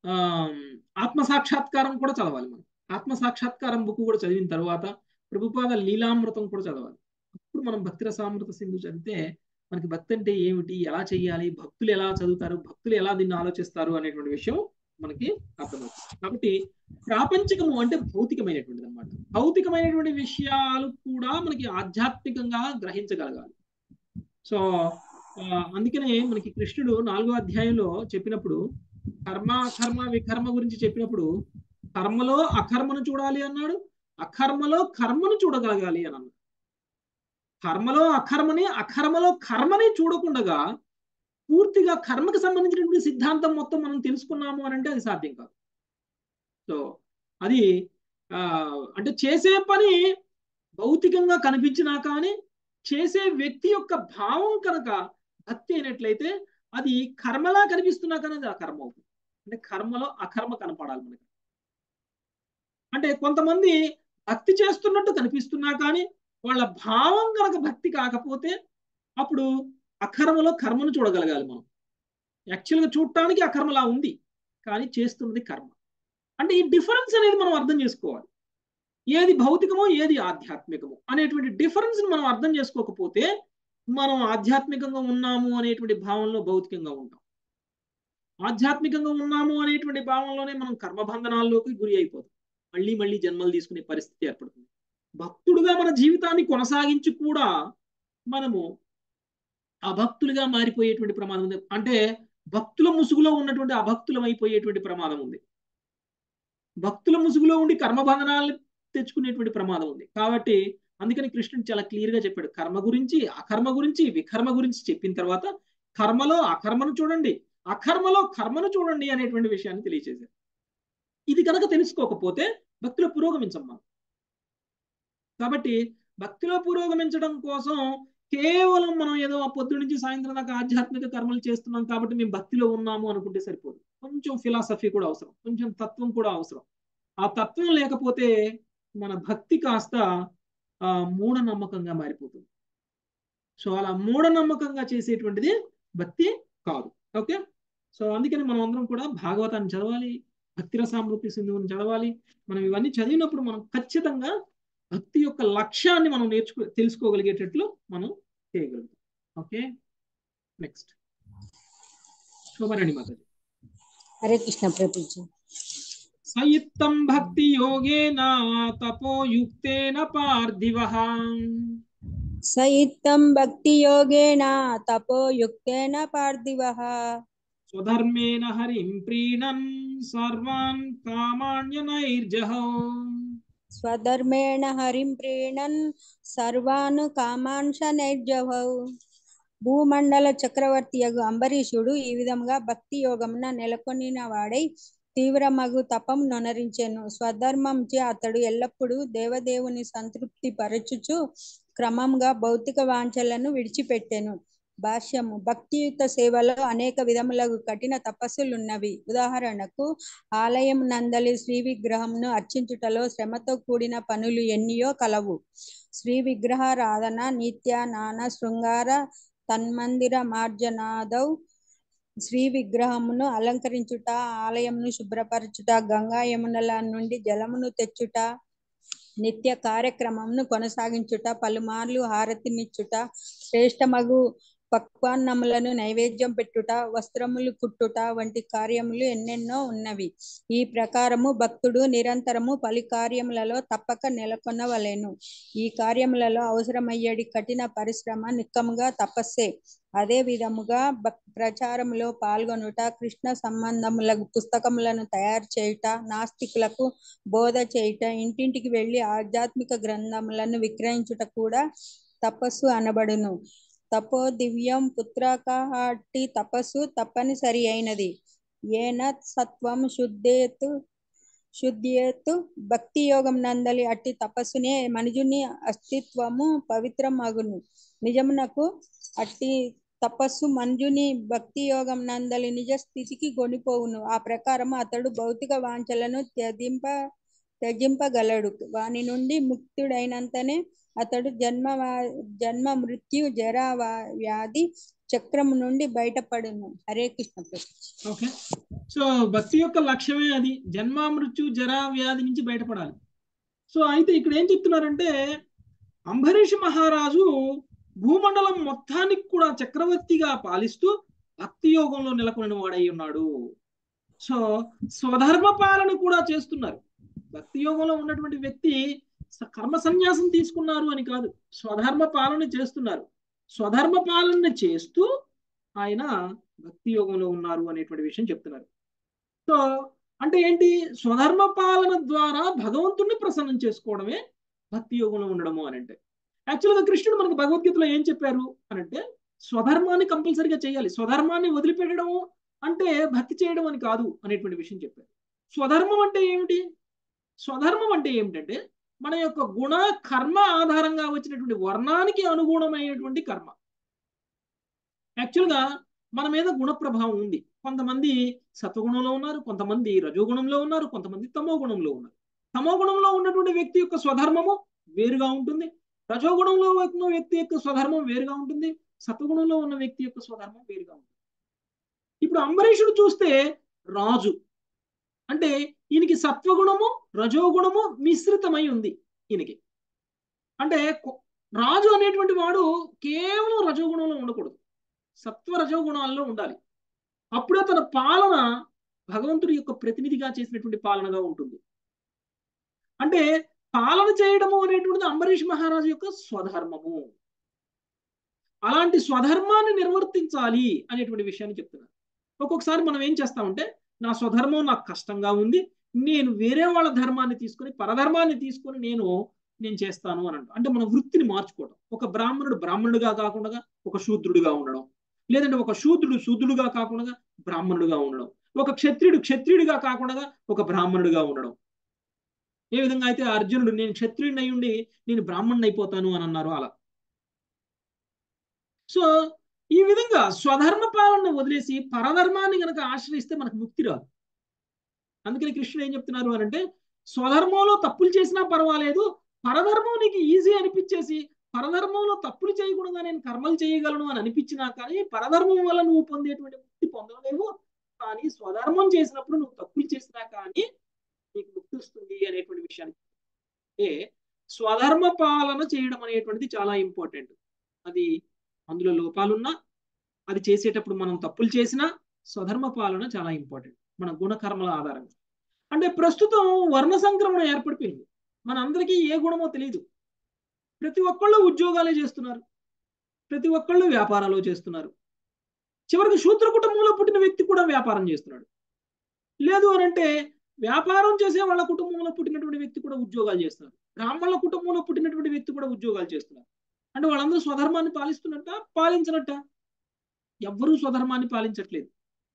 ఆత్మ సాక్షాత్కారం కూడా చదవాలి మనం ఆత్మ సాక్షాత్కారం బుక్ కూడా చదివిన తర్వాత ప్రభుపాద లీలామృతం కూడా చదవాలి అప్పుడు మనం భక్తి రసామృత సింధు చదివితే మనకి భక్తి అంటే ఏమిటి ఎలా చేయాలి భక్తులు ఎలా చదువుతారు భక్తులు ఎలా దీన్ని ఆలోచిస్తారు అనేటువంటి విషయం మనకి అర్థమవుతుంది కాబట్టి ప్రాపంచికము అంటే భౌతికమైనటువంటిది అనమాట భౌతికమైనటువంటి విషయాలు కూడా మనకి ఆధ్యాత్మికంగా గ్రహించగలగాలి సో అందుకనే మనకి కృష్ణుడు నాలుగో అధ్యాయంలో చెప్పినప్పుడు కర్మ కర్మ వికర్మ గురించి చెప్పినప్పుడు కర్మలో అకర్మను చూడాలి అన్నాడు అకర్మలో కర్మను చూడగలగాలి అని అన్నాడు కర్మలో అకర్మని అకర్మలో కర్మని చూడకుండగా పూర్తిగా కర్మకు సంబంధించినటువంటి సిద్ధాంతం మొత్తం మనం తెలుసుకున్నాము అని అంటే అది సాధ్యం కాదు సో అది అంటే చేసే పని భౌతికంగా కనిపించినా కానీ చేసే వ్యక్తి యొక్క భావం కనుక భక్తి అయినట్లయితే అది కర్మలా కనిపిస్తున్నా కానీ అది అకర్మ అవుతుంది అంటే కర్మలో అకర్మ కనపడాలి మనకి అంటే కొంతమంది భక్తి చేస్తున్నట్టు కనిపిస్తున్నా కానీ వాళ్ళ భావం కనుక భక్తి కాకపోతే అప్పుడు అకర్మలో కర్మను చూడగలగాలి మనం యాక్చువల్గా చూడటానికి అకర్మలా ఉంది కానీ చేస్తున్నది కర్మ అంటే ఈ డిఫరెన్స్ అనేది మనం అర్థం చేసుకోవాలి ఏది భౌతికమో ఏది ఆధ్యాత్మికమో అనేటువంటి డిఫరెన్స్ మనం అర్థం చేసుకోకపోతే మనం ఆధ్యాత్మికంగా ఉన్నాము అనేటువంటి భావంలో భౌతికంగా ఉంటాం ఆధ్యాత్మికంగా ఉన్నాము అనేటువంటి భావంలోనే మనం కర్మబంధనాల్లోకి గురి అయిపోతాం మళ్ళీ మళ్ళీ జన్మలు తీసుకునే పరిస్థితి ఏర్పడుతుంది భక్తుడుగా మన జీవితాన్ని కొనసాగించి కూడా మనము అభక్తులుగా మారిపోయేటువంటి ప్రమాదం ఉంది అంటే భక్తుల ముసుగులో ఉన్నటువంటి అభక్తులం అయిపోయేటువంటి ప్రమాదం ఉంది భక్తుల ముసుగులో ఉండి కర్మబంధనాలు తెచ్చుకునేటువంటి ప్రమాదం ఉంది కాబట్టి అందుకని కృష్ణుడు చాలా క్లియర్ గా చెప్పాడు కర్మ గురించి అకర్మ గురించి వికర్మ గురించి చెప్పిన తర్వాత కర్మలో అకర్మను చూడండి అకర్మలో కర్మను చూడండి అనేటువంటి విషయాన్ని తెలియజేశారు ఇది కనుక తెలుసుకోకపోతే భక్తిలో పురోగమించం మనం కాబట్టి భక్తిలో పురోగమించడం కోసం కేవలం మనం ఏదో పొద్దు నుంచి సాయంత్రం దాకా ఆధ్యాత్మిక కర్మలు చేస్తున్నాం కాబట్టి మేము భక్తిలో ఉన్నాము అనుకుంటే సరిపోదు కొంచెం ఫిలాసఫీ కూడా అవసరం కొంచెం తత్వం కూడా అవసరం ఆ తత్వం లేకపోతే మన భక్తి కాస్త ఆ మూఢనమ్మకంగా మారిపోతుంది సో అలా మూఢనమ్మకంగా చేసేటువంటిది భక్తి కాదు ఓకే సో అందుకని మనం అందరం కూడా భాగవతాన్ని చదవాలి భక్తి రసామృతి సింధువుని చదవాలి మనం ఇవన్నీ చదివినప్పుడు మనం ఖచ్చితంగా భక్తి యొక్క లక్ష్యాన్ని మనం నేర్చుకో తెలుసుకోగలిగేటట్లు మనం చేయగలుగుతాం ఓకే నెక్స్ట్ శోభారాణి మాతాజీ హరే కృష్ణ ప్రభుజీ సయుక్తం భక్తి యోగేన తపోయుక్తేన పార్థివ సయుక్తం భక్తి యోగేన తపోయుక్తేన పార్థివ స్వధర్మేణ హరిం ప్రీణన్ సర్వాన్ కామాన్యనైర్జహ స్వధర్మేణ హరిం ప్రీణన్ సర్వాన్ కామాంశ నైర్జవౌ భూమండల చక్రవర్తి యగు అంబరీషుడు ఈ విధంగా భక్తి యోగమున నెలకొనిన వాడై తీవ్రమగు తపం నొనరించెను స్వధర్మంచే అతడు ఎల్లప్పుడూ దేవదేవుని సంతృప్తి పరచుచు క్రమంగా భౌతిక వాంఛలను విడిచిపెట్టెను భాష్యము భక్తియుత సేవలో అనేక విధములకు కఠిన తపస్సులున్నవి ఉదాహరణకు ఆలయం నందలి శ్రీ విగ్రహంను అర్చించుటలో శ్రమతో కూడిన పనులు ఎన్నియో కలవు శ్రీ విగ్రహారాధన నిత్య నాన శృంగార తన్మందిర మార్జనాదౌ శ్రీ విగ్రహమును అలంకరించుట ఆలయమును శుభ్రపరచుట గంగా యమునల నుండి జలమును తెచ్చుట నిత్య కార్యక్రమమును కొనసాగించుట పలుమార్లు హారతినిచ్చుట శ్రేష్టమగు పక్వాన్నములను నైవేద్యం పెట్టుట వస్త్రములు కుట్టుట వంటి కార్యములు ఎన్నెన్నో ఉన్నవి ఈ ప్రకారము భక్తుడు నిరంతరము పలు కార్యములలో తప్పక నెలకొనవలెను ఈ కార్యములలో అవసరమయ్యేది కఠిన పరిశ్రమ నిక్కముగా తపస్సే అదే విధముగా భక్ ప్రచారములో పాల్గొనుట కృష్ణ సంబంధముల పుస్తకములను తయారు చేయుట నాస్తికులకు బోధ చేయుట ఇంటింటికి వెళ్లి ఆధ్యాత్మిక గ్రంథములను విక్రయించుట కూడా తపస్సు అనబడును తపో దివ్యం పుత్రకాటి తపస్సు తప్పనిసరి అయినది ఏన సత్వం శుద్ధేతు శుద్ధేతు భక్తి యోగం నందలి అట్టి తపస్సునే మనుజుని అస్తిత్వము పవిత్రమగును నిజమునకు అట్టి తపస్సు మంజుని భక్తి యోగం నందలి నిజ స్థితికి కొనిపోవును ఆ ప్రకారం అతడు భౌతిక వాంఛలను త్యజింప త్యజింపగలడు వాని నుండి ముక్తుడైనంతనే అతడు జన్మ జన్మ మృత్యు జర వ్యాధి చక్రము నుండి బయటపడును హరే కృష్ణ ప్రభు ఓకే సో భక్తి యొక్క లక్ష్యమే అది జన్మ మృత్యు జరా వ్యాధి నుంచి బయటపడాలి సో అయితే ఇక్కడ ఏం చెప్తున్నారంటే అంబరీష్ మహారాజు భూమండలం మొత్తానికి కూడా చక్రవర్తిగా పాలిస్తూ భక్తి యోగంలో నెలకొనిన వాడై ఉన్నాడు సో స్వధర్మ పాలన కూడా చేస్తున్నారు భక్తి యోగంలో ఉన్నటువంటి వ్యక్తి కర్మ సన్యాసం తీసుకున్నారు అని కాదు స్వధర్మ పాలన చేస్తున్నారు స్వధర్మ పాలన చేస్తూ ఆయన భక్తి యోగంలో ఉన్నారు అనేటువంటి విషయం చెప్తున్నారు సో అంటే ఏంటి స్వధర్మ పాలన ద్వారా భగవంతుణ్ణి ప్రసన్నం చేసుకోవడమే భక్తి యోగంలో ఉండడము అని అంటే యాక్చువల్గా కృష్ణుడు మనకు భగవద్గీతలో ఏం చెప్పారు అని అంటే స్వధర్మాన్ని కంపల్సరిగా చేయాలి స్వధర్మాన్ని వదిలిపెట్టడము అంటే భక్తి చేయడం అని కాదు అనేటువంటి విషయం చెప్పారు స్వధర్మం అంటే ఏమిటి స్వధర్మం అంటే ఏమిటంటే మన యొక్క గుణ కర్మ ఆధారంగా వచ్చినటువంటి వర్ణానికి అనుగుణమైనటువంటి కర్మ యాక్చువల్గా మన మీద గుణ ప్రభావం ఉంది కొంతమంది సత్వగుణంలో ఉన్నారు కొంతమంది రజోగుణంలో ఉన్నారు కొంతమంది తమో గుణంలో ఉన్నారు తమో గుణంలో ఉన్నటువంటి వ్యక్తి యొక్క స్వధర్మము వేరుగా ఉంటుంది రజోగుణంలో ఉన్న వ్యక్తి యొక్క స్వధర్మం వేరుగా ఉంటుంది సత్వగుణంలో ఉన్న వ్యక్తి యొక్క స్వధర్మం వేరుగా ఉంటుంది ఇప్పుడు అంబరీషుడు చూస్తే రాజు అంటే ఈయనకి సత్వగుణము రజోగుణము మిశ్రితమై ఉంది ఈయనకి అంటే కొ- రాజు అనేటువంటి వాడు కేవలం రజోగుణంలో ఉండకూడదు సత్వ రజోగుణాల్లో ఉండాలి అప్పుడే తన పాలన భగవంతుడి యొక్క ప్రతినిధిగా చేసినటువంటి పాలనగా ఉంటుంది అంటే పాలన చేయడము అనేటువంటిది అంబరీష్ మహారాజు యొక్క స్వధర్మము అలాంటి స్వధర్మాన్ని నిర్వర్తించాలి అనేటువంటి విషయాన్ని చెప్తున్నారు ఒక్కొక్కసారి మనం ఏం చేస్తామంటే నా స్వధర్మం నాకు కష్టంగా ఉంది నేను వేరే వాళ్ళ ధర్మాన్ని తీసుకొని పరధర్మాన్ని తీసుకొని నేను నేను చేస్తాను అని అంట అంటే మన వృత్తిని మార్చుకోవడం ఒక బ్రాహ్మణుడు బ్రాహ్మణుడిగా కాకుండా ఒక శూద్రుడిగా ఉండడం లేదంటే ఒక శూద్రుడు శూద్రుడుగా కాకుండా బ్రాహ్మణుడిగా ఉండడం ఒక క్షత్రియుడు క్షత్రియుడిగా కాకుండా ఒక బ్రాహ్మణుడిగా ఉండడం ఏ విధంగా అయితే అర్జునుడు నేను క్షత్రియుడిని అయి ఉండి నేను బ్రాహ్మణుని అయిపోతాను అని అన్నారు అలా సో ఈ విధంగా స్వధర్మ పాలన వదిలేసి పరధర్మాన్ని గనక ఆశ్రయిస్తే మనకు ముక్తి రాదు అందుకని కృష్ణుడు ఏం చెప్తున్నారు అని అంటే స్వధర్మంలో తప్పులు చేసినా పర్వాలేదు పరధర్మం నీకు ఈజీ అనిపించేసి పరధర్మంలో తప్పులు చేయకుండా నేను కర్మలు చేయగలను అని అనిపించినా కానీ పరధర్మం వల్ల నువ్వు పొందేటువంటి ముక్తి పొందలేవు కానీ స్వధర్మం చేసినప్పుడు నువ్వు తప్పులు చేసినా కానీ నీకు ముక్తి వస్తుంది అనేటువంటి విషయాన్ని ఏ స్వధర్మ పాలన చేయడం అనేటువంటిది చాలా ఇంపార్టెంట్ అది అందులో లోపాలున్నా అది చేసేటప్పుడు మనం తప్పులు చేసినా స్వధర్మ పాలన చాలా ఇంపార్టెంట్ మన గుణకర్మల ఆధారంగా అంటే ప్రస్తుతం వర్ణ సంక్రమణ ఏర్పడిపోయింది మన అందరికీ ఏ గుణమో తెలియదు ప్రతి ఒక్కళ్ళు ఉద్యోగాలే చేస్తున్నారు ప్రతి ఒక్కళ్ళు వ్యాపారాలు చేస్తున్నారు చివరికి శూద్ర కుటుంబంలో పుట్టిన వ్యక్తి కూడా వ్యాపారం చేస్తున్నాడు లేదు అని అంటే వ్యాపారం చేసే వాళ్ళ కుటుంబంలో పుట్టినటువంటి వ్యక్తి కూడా ఉద్యోగాలు చేస్తున్నారు బ్రాహ్మణుల కుటుంబంలో పుట్టినటువంటి వ్యక్తి కూడా ఉద్యోగాలు చేస్తున్నారు అంటే వాళ్ళందరూ స్వధర్మాన్ని పాలిస్తున్నట్ట పాలించనట్ట ఎవ్వరూ స్వధర్మాన్ని పాలించట్లేదు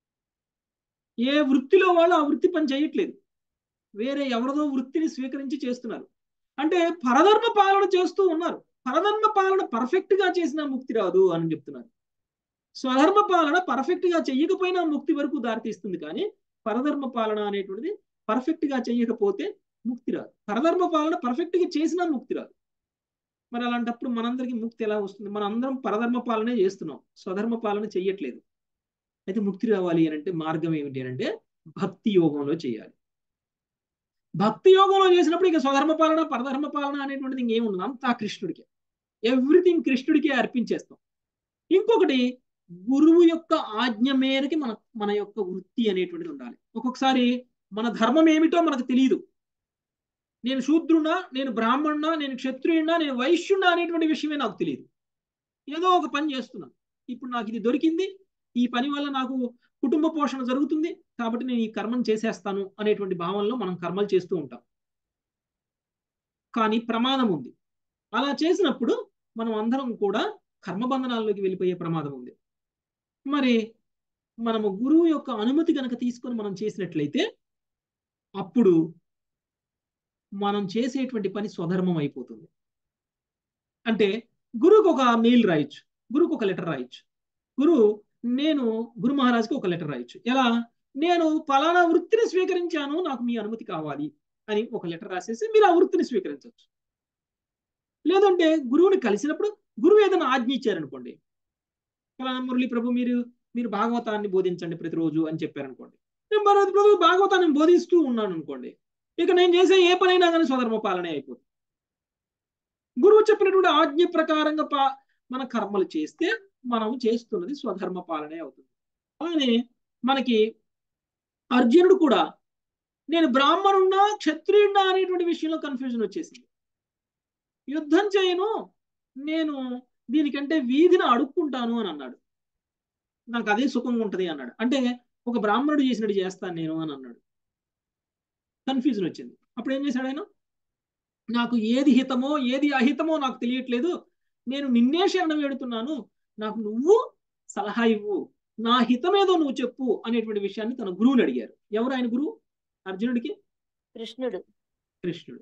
ఏ వృత్తిలో వాళ్ళు ఆ వృత్తి పని చేయట్లేదు వేరే ఎవరిదో వృత్తిని స్వీకరించి చేస్తున్నారు అంటే పరధర్మ పాలన చేస్తూ ఉన్నారు పరధర్మ పాలన పర్ఫెక్ట్ గా చేసిన ముక్తి రాదు అని చెప్తున్నారు స్వధర్మ పాలన పర్ఫెక్ట్ గా చెయ్యకపోయినా ముక్తి వరకు దారితీస్తుంది కానీ పరధర్మ పాలన అనేటువంటిది పర్ఫెక్ట్ గా చెయ్యకపోతే ముక్తి రాదు పరధర్మ పాలన పర్ఫెక్ట్ గా చేసినా ముక్తి రాదు మరి అలాంటప్పుడు మనందరికి ముక్తి ఎలా వస్తుంది మన అందరం పరధర్మ పాలనే చేస్తున్నాం స్వధర్మ పాలన చెయ్యట్లేదు అయితే ముక్తి రావాలి అని అంటే మార్గం ఏమిటి అని అంటే భక్తి యోగంలో చేయాలి భక్తి యోగంలో చేసినప్పుడు ఇక స్వధర్మ పాలన పరధర్మ పాలన అనేటువంటిది ఇంకేం ఉండదు అంతా కృష్ణుడికే ఎవ్రీథింగ్ కృష్ణుడికే అర్పించేస్తాం ఇంకొకటి గురువు యొక్క ఆజ్ఞ మేరకి మన మన యొక్క వృత్తి అనేటువంటిది ఉండాలి ఒక్కొక్కసారి మన ధర్మం ఏమిటో మనకు తెలియదు నేను శూద్రునా నేను బ్రాహ్మణునా నేను క్షత్రియుడినా నేను వైశ్యుడినా అనేటువంటి విషయమే నాకు తెలియదు ఏదో ఒక పని చేస్తున్నాను ఇప్పుడు నాకు ఇది దొరికింది ఈ పని వల్ల నాకు కుటుంబ పోషణ జరుగుతుంది కాబట్టి నేను ఈ కర్మను చేసేస్తాను అనేటువంటి భావనలో మనం కర్మలు చేస్తూ ఉంటాం కానీ ప్రమాదం ఉంది అలా చేసినప్పుడు మనం అందరం కూడా కర్మబంధనాల్లోకి వెళ్ళిపోయే ప్రమాదం ఉంది మరి మనము గురువు యొక్క అనుమతి కనుక తీసుకొని మనం చేసినట్లయితే అప్పుడు మనం చేసేటువంటి పని స్వధర్మం అయిపోతుంది అంటే గురువుకు ఒక మెయిల్ రాయొచ్చు గురువుకు ఒక లెటర్ రాయొచ్చు గురువు నేను గురు మహారాజ్కి ఒక లెటర్ రాయొచ్చు ఎలా నేను ఫలానా వృత్తిని స్వీకరించాను నాకు మీ అనుమతి కావాలి అని ఒక లెటర్ రాసేసి మీరు ఆ వృత్తిని స్వీకరించవచ్చు లేదంటే గురువుని కలిసినప్పుడు గురువు ఏదైనా ఆజ్ఞ ఇచ్చారనుకోండి ఫలానా మురళి ప్రభు మీరు మీరు భాగవతాన్ని బోధించండి ప్రతిరోజు అని చెప్పారనుకోండి నేను ప్రతి భాగవతాన్ని బోధిస్తూ ఉన్నాను అనుకోండి ఇక నేను చేసే ఏ పనైనా కానీ స్వధర్మ పాలనే అయిపోతుంది గురువు చెప్పినటువంటి ఆజ్ఞ ప్రకారంగా పా మన కర్మలు చేస్తే మనం చేస్తున్నది స్వధర్మ పాలనే అవుతుంది అలానే మనకి అర్జునుడు కూడా నేను బ్రాహ్మణున్నా క్షత్రియున్నా అనేటువంటి విషయంలో కన్ఫ్యూజన్ వచ్చేసింది యుద్ధం చేయను నేను దీనికంటే వీధిని అడుక్కుంటాను అని అన్నాడు నాకు అదే సుఖంగా ఉంటది అన్నాడు అంటే ఒక బ్రాహ్మణుడు చేసినట్టు చేస్తాను నేను అని అన్నాడు కన్ఫ్యూజన్ వచ్చింది అప్పుడు ఏం చేశాడు ఆయన నాకు ఏది హితమో ఏది అహితమో నాకు తెలియట్లేదు నేను నిన్నే శరణం వేడుతున్నాను నాకు నువ్వు సలహా ఇవ్వు నా హితమేదో నువ్వు చెప్పు అనేటువంటి విషయాన్ని తన గురువుని అడిగారు ఎవరు ఆయన గురువు అర్జునుడికి కృష్ణుడు కృష్ణుడు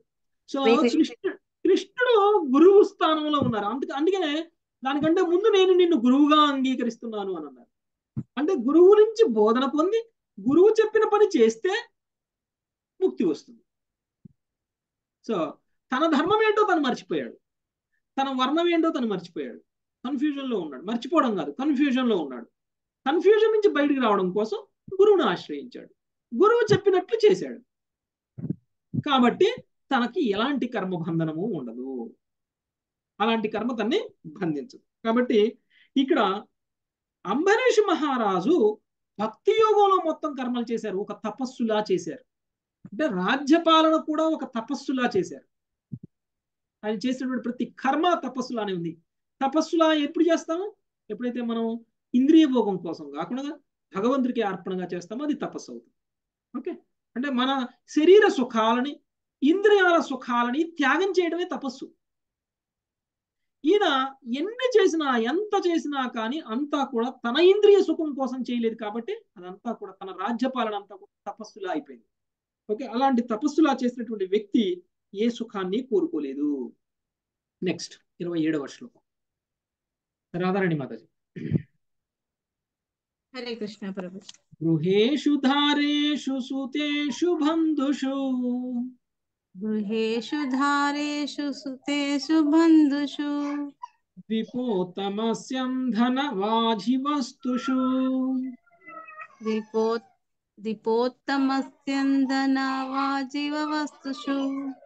సో Wait, wait. కృష్ణుడు కృష్ణుడు గురువు స్థానంలో ఉన్నారు అందుకే అందుకనే దానికంటే ముందు నేను నిన్ను గురువుగా అంగీకరిస్తున్నాను అని అన్నారు అంటే గురువు నుంచి బోధన పొంది గురువు చెప్పిన పని చేస్తే ముక్తి వస్తుంది సో తన ధర్మం ఏంటో తను మర్చిపోయాడు తన వర్ణం ఏంటో తను మర్చిపోయాడు కన్ఫ్యూజన్ లో ఉన్నాడు మర్చిపోవడం కాదు కన్ఫ్యూజన్ లో ఉన్నాడు కన్ఫ్యూజన్ నుంచి బయటికి రావడం కోసం గురువును ఆశ్రయించాడు గురువు చెప్పినట్లు చేశాడు కాబట్టి తనకి ఎలాంటి కర్మ బంధనము ఉండదు అలాంటి కర్మ తన్ని బంధించదు కాబట్టి ఇక్కడ అంబరీష్ మహారాజు భక్తి యోగంలో మొత్తం కర్మలు చేశారు ఒక తపస్సులా చేశారు అంటే రాజ్యపాలన కూడా ఒక తపస్సులా చేశారు ఆయన చేసినటువంటి ప్రతి కర్మ తపస్సులానే ఉంది తపస్సులా ఎప్పుడు చేస్తాము ఎప్పుడైతే మనం ఇంద్రియ భోగం కోసం కాకుండా భగవంతుడికి అర్పణగా చేస్తామో అది తపస్సు అవుతుంది ఓకే అంటే మన శరీర సుఖాలని ఇంద్రియాల సుఖాలని త్యాగం చేయడమే తపస్సు ఈయన ఎన్ని చేసినా ఎంత చేసినా కానీ అంతా కూడా తన ఇంద్రియ సుఖం కోసం చేయలేదు కాబట్టి అదంతా కూడా తన రాజ్యపాలన అంతా కూడా తపస్సులా అయిపోయింది ఓకే అలాంటి తపస్సులా చేసినటువంటి వ్యక్తి ఏ సుఖాన్ని కోరుకోలేదు నెక్స్ట్ ఇరవై ఏడవ శ్లోకం రాధారాణి మాతాజీ హరే కృష్ణ ప్రభు గృహేషు ధారేషు సుతేషు బంధుషు గృహేషు ధారేషు సుతేషు బంధుషు విపోతమస్యం ధన వాజివస్తుషు దీపో దీపోత్తమస్యందనావాజీవ వస్తుషు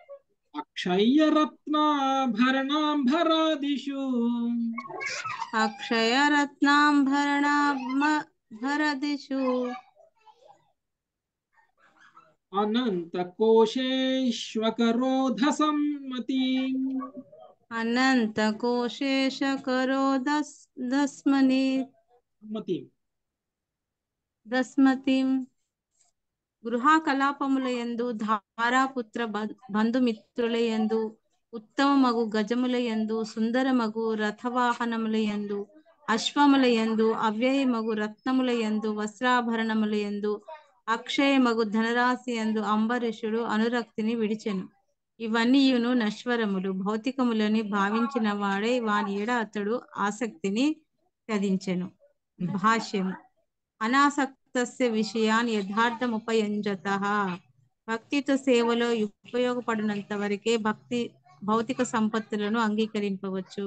అక్షయ్యరత్నాభరణాంభరాదిషు అక్షయరత్నాంభరణాభరదిషు అనంత కోశేష్వకరోధ సమ్మతి అనంత కోశేష కరో దస్ దస్మని సమ్మతి దస్మతిం గృహ కలాపముల యందు ధారాపుత్ర బ- బంధుమిత్రుల యందు ఉత్తమమగు గజముల యందు సుందరమగు రథవాహనముల యందు అశ్వముల యందు అవ్యయమగు రత్నముల యందు వస్త్రాభరణముల యందు అక్షయమగు ధనరాశి యందు అంబరీషుడు అనురక్తిని విడిచెను ఇవన్నీయును నశ్వరములు భౌతికములని భావించిన వాడే వాని ఎడ అతడు ఆసక్తిని త్యజించెను భాష్యము అనాసక్తస్య విషయాన్ యథార్థముపయంజత భక్తితో సేవలో ఉపయోగపడినంత వరకే భక్తి భౌతిక సంపత్తులను అంగీకరింపవచ్చు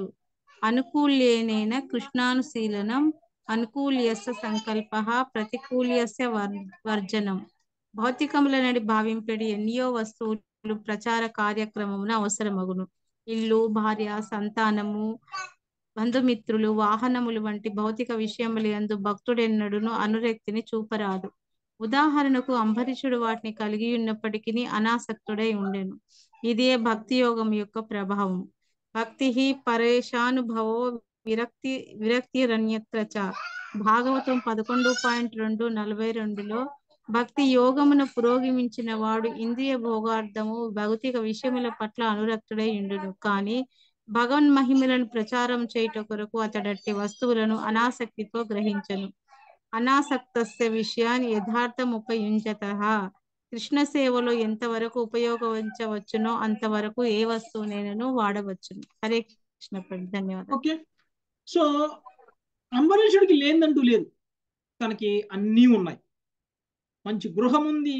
అనుకూల్యేన కృష్ణానుశీలనం అనుకూల్యస్య సంకల్ప ప్రతికూల్యస్య వర్ వర్జనం భౌతికములనడి భావింపడి ఎన్నో వస్తువులు ప్రచార కార్యక్రమమున అవసరమగును ఇల్లు భార్య సంతానము బంధుమిత్రులు వాహనములు వంటి భౌతిక విషయముల యందు భక్తుడెన్నడును అనురక్తిని చూపరాదు ఉదాహరణకు అంబరీషుడు వాటిని కలిగి ఉన్నప్పటికీ అనాసక్తుడై ఉండెను ఇదే భక్తి యోగం యొక్క ప్రభావం భక్తి పరేషానుభవో విరక్తి విరక్తి రన్యత్ర చ భాగవతం పదకొండు పాయింట్ రెండు నలభై రెండులో భక్తి యోగమును పురోగమించిన వాడు ఇంద్రియ భోగార్థము భౌతిక విషయముల పట్ల అనురక్తుడై ఉండును కానీ భగవన్ మహిమలను ప్రచారం చేయుట కొరకు అతడట్టి వస్తువులను అనాసక్తితో గ్రహించను అనాసక్తస్య విషయాన్ని యథార్థం ఉపయుంచత కృష్ణ సేవలో ఎంతవరకు ఉపయోగించవచ్చునో అంతవరకు ఏ వస్తువునైనను వాడవచ్చును హరే కృష్ణ ప్రభు ధన్యవాదాలు ఓకే సో అంబరీషుడికి లేదంటూ లేదు తనకి అన్నీ ఉన్నాయి మంచి గృహం ఉంది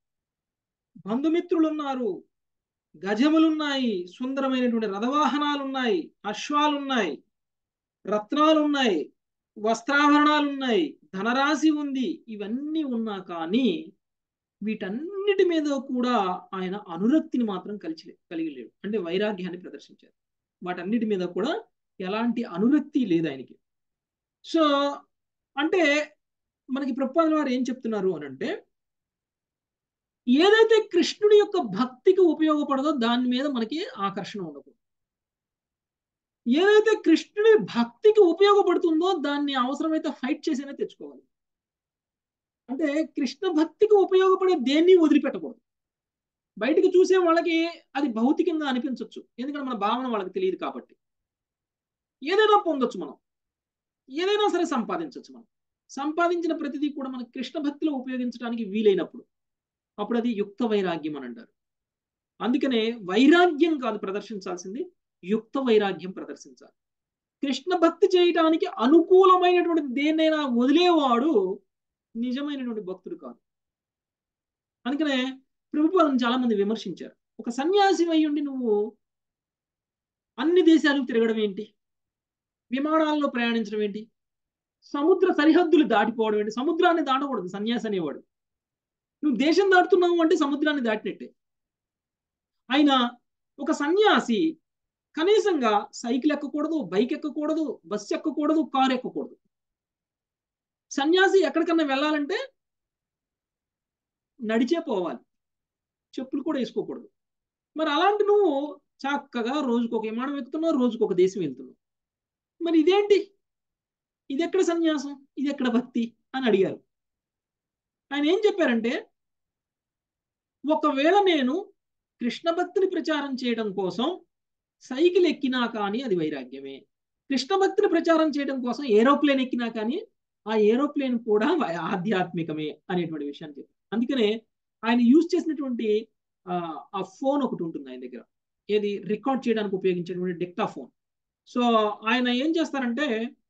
బంధుమిత్రులు ఉన్నారు గజములున్నాయి సుందరమైనటువంటి రథవాహనాలు ఉన్నాయి అశ్వాలు ఉన్నాయి రత్నాలు ఉన్నాయి వస్త్రాభరణాలు ఉన్నాయి ధనరాశి ఉంది ఇవన్నీ ఉన్నా కానీ వీటన్నిటి మీద కూడా ఆయన అనురక్తిని మాత్రం కలిసి కలిగి లేడు అంటే వైరాగ్యాన్ని ప్రదర్శించారు వాటన్నిటి మీద కూడా ఎలాంటి అనురక్తి లేదు ఆయనకి సో అంటే మనకి ప్రపాదన వారు ఏం చెప్తున్నారు అని అంటే ఏదైతే కృష్ణుడి యొక్క భక్తికి ఉపయోగపడదో దాని మీద మనకి ఆకర్షణ ఉండకూడదు ఏదైతే కృష్ణుడి భక్తికి ఉపయోగపడుతుందో దాన్ని అవసరమైతే ఫైట్ చేసేనే తెచ్చుకోవాలి అంటే కృష్ణ భక్తికి ఉపయోగపడే దేన్ని వదిలిపెట్టకూడదు బయటికి చూసే వాళ్ళకి అది భౌతికంగా అనిపించవచ్చు ఎందుకంటే మన భావన వాళ్ళకి తెలియదు కాబట్టి ఏదైనా పొందొచ్చు మనం ఏదైనా సరే సంపాదించవచ్చు మనం సంపాదించిన ప్రతిదీ కూడా మన కృష్ణ భక్తిలో ఉపయోగించడానికి వీలైనప్పుడు అప్పుడు అది యుక్త వైరాగ్యం అని అంటారు అందుకనే వైరాగ్యం కాదు ప్రదర్శించాల్సింది యుక్త వైరాగ్యం ప్రదర్శించాలి కృష్ణ భక్తి చేయడానికి అనుకూలమైనటువంటి దేన్నైనా వదిలేవాడు నిజమైనటువంటి భక్తుడు కాదు అందుకనే ప్రభుత్వాలను చాలా మంది విమర్శించారు ఒక సన్యాసి అయ్యుండి నువ్వు అన్ని దేశాలకు తిరగడం ఏంటి విమానాల్లో ప్రయాణించడం ఏంటి సముద్ర సరిహద్దులు దాటిపోవడం ఏంటి సముద్రాన్ని దాటకూడదు సన్యాసి అనేవాడు నువ్వు దేశం దాటుతున్నావు అంటే సముద్రాన్ని దాటినట్టే అయినా ఒక సన్యాసి కనీసంగా సైకిల్ ఎక్కకూడదు బైక్ ఎక్కకూడదు బస్సు ఎక్కకూడదు కారు ఎక్కకూడదు సన్యాసి ఎక్కడికన్నా వెళ్ళాలంటే నడిచే పోవాలి చెప్పులు కూడా వేసుకోకూడదు మరి అలాంటి నువ్వు చక్కగా రోజుకు ఒక విమానం ఎక్కుతున్నావు రోజుకు ఒక దేశం వెళ్తున్నావు మరి ఇదేంటి ఇది ఎక్కడ సన్యాసం ఇది ఎక్కడ భక్తి అని అడిగారు ఆయన ఏం చెప్పారంటే ఒకవేళ నేను కృష్ణ భక్తిని ప్రచారం చేయడం కోసం సైకిల్ ఎక్కినా కానీ అది వైరాగ్యమే కృష్ణ భక్తిని ప్రచారం చేయడం కోసం ఏరోప్లేన్ ఎక్కినా కానీ ఆ ఏరోప్లేన్ కూడా ఆధ్యాత్మికమే అనేటువంటి విషయాన్ని చెప్పారు అందుకనే ఆయన యూజ్ చేసినటువంటి ఆ ఫోన్ ఒకటి ఉంటుంది ఆయన దగ్గర ఏది రికార్డ్ చేయడానికి ఉపయోగించేటువంటి డిక్టా ఫోన్ సో ఆయన ఏం చేస్తారంటే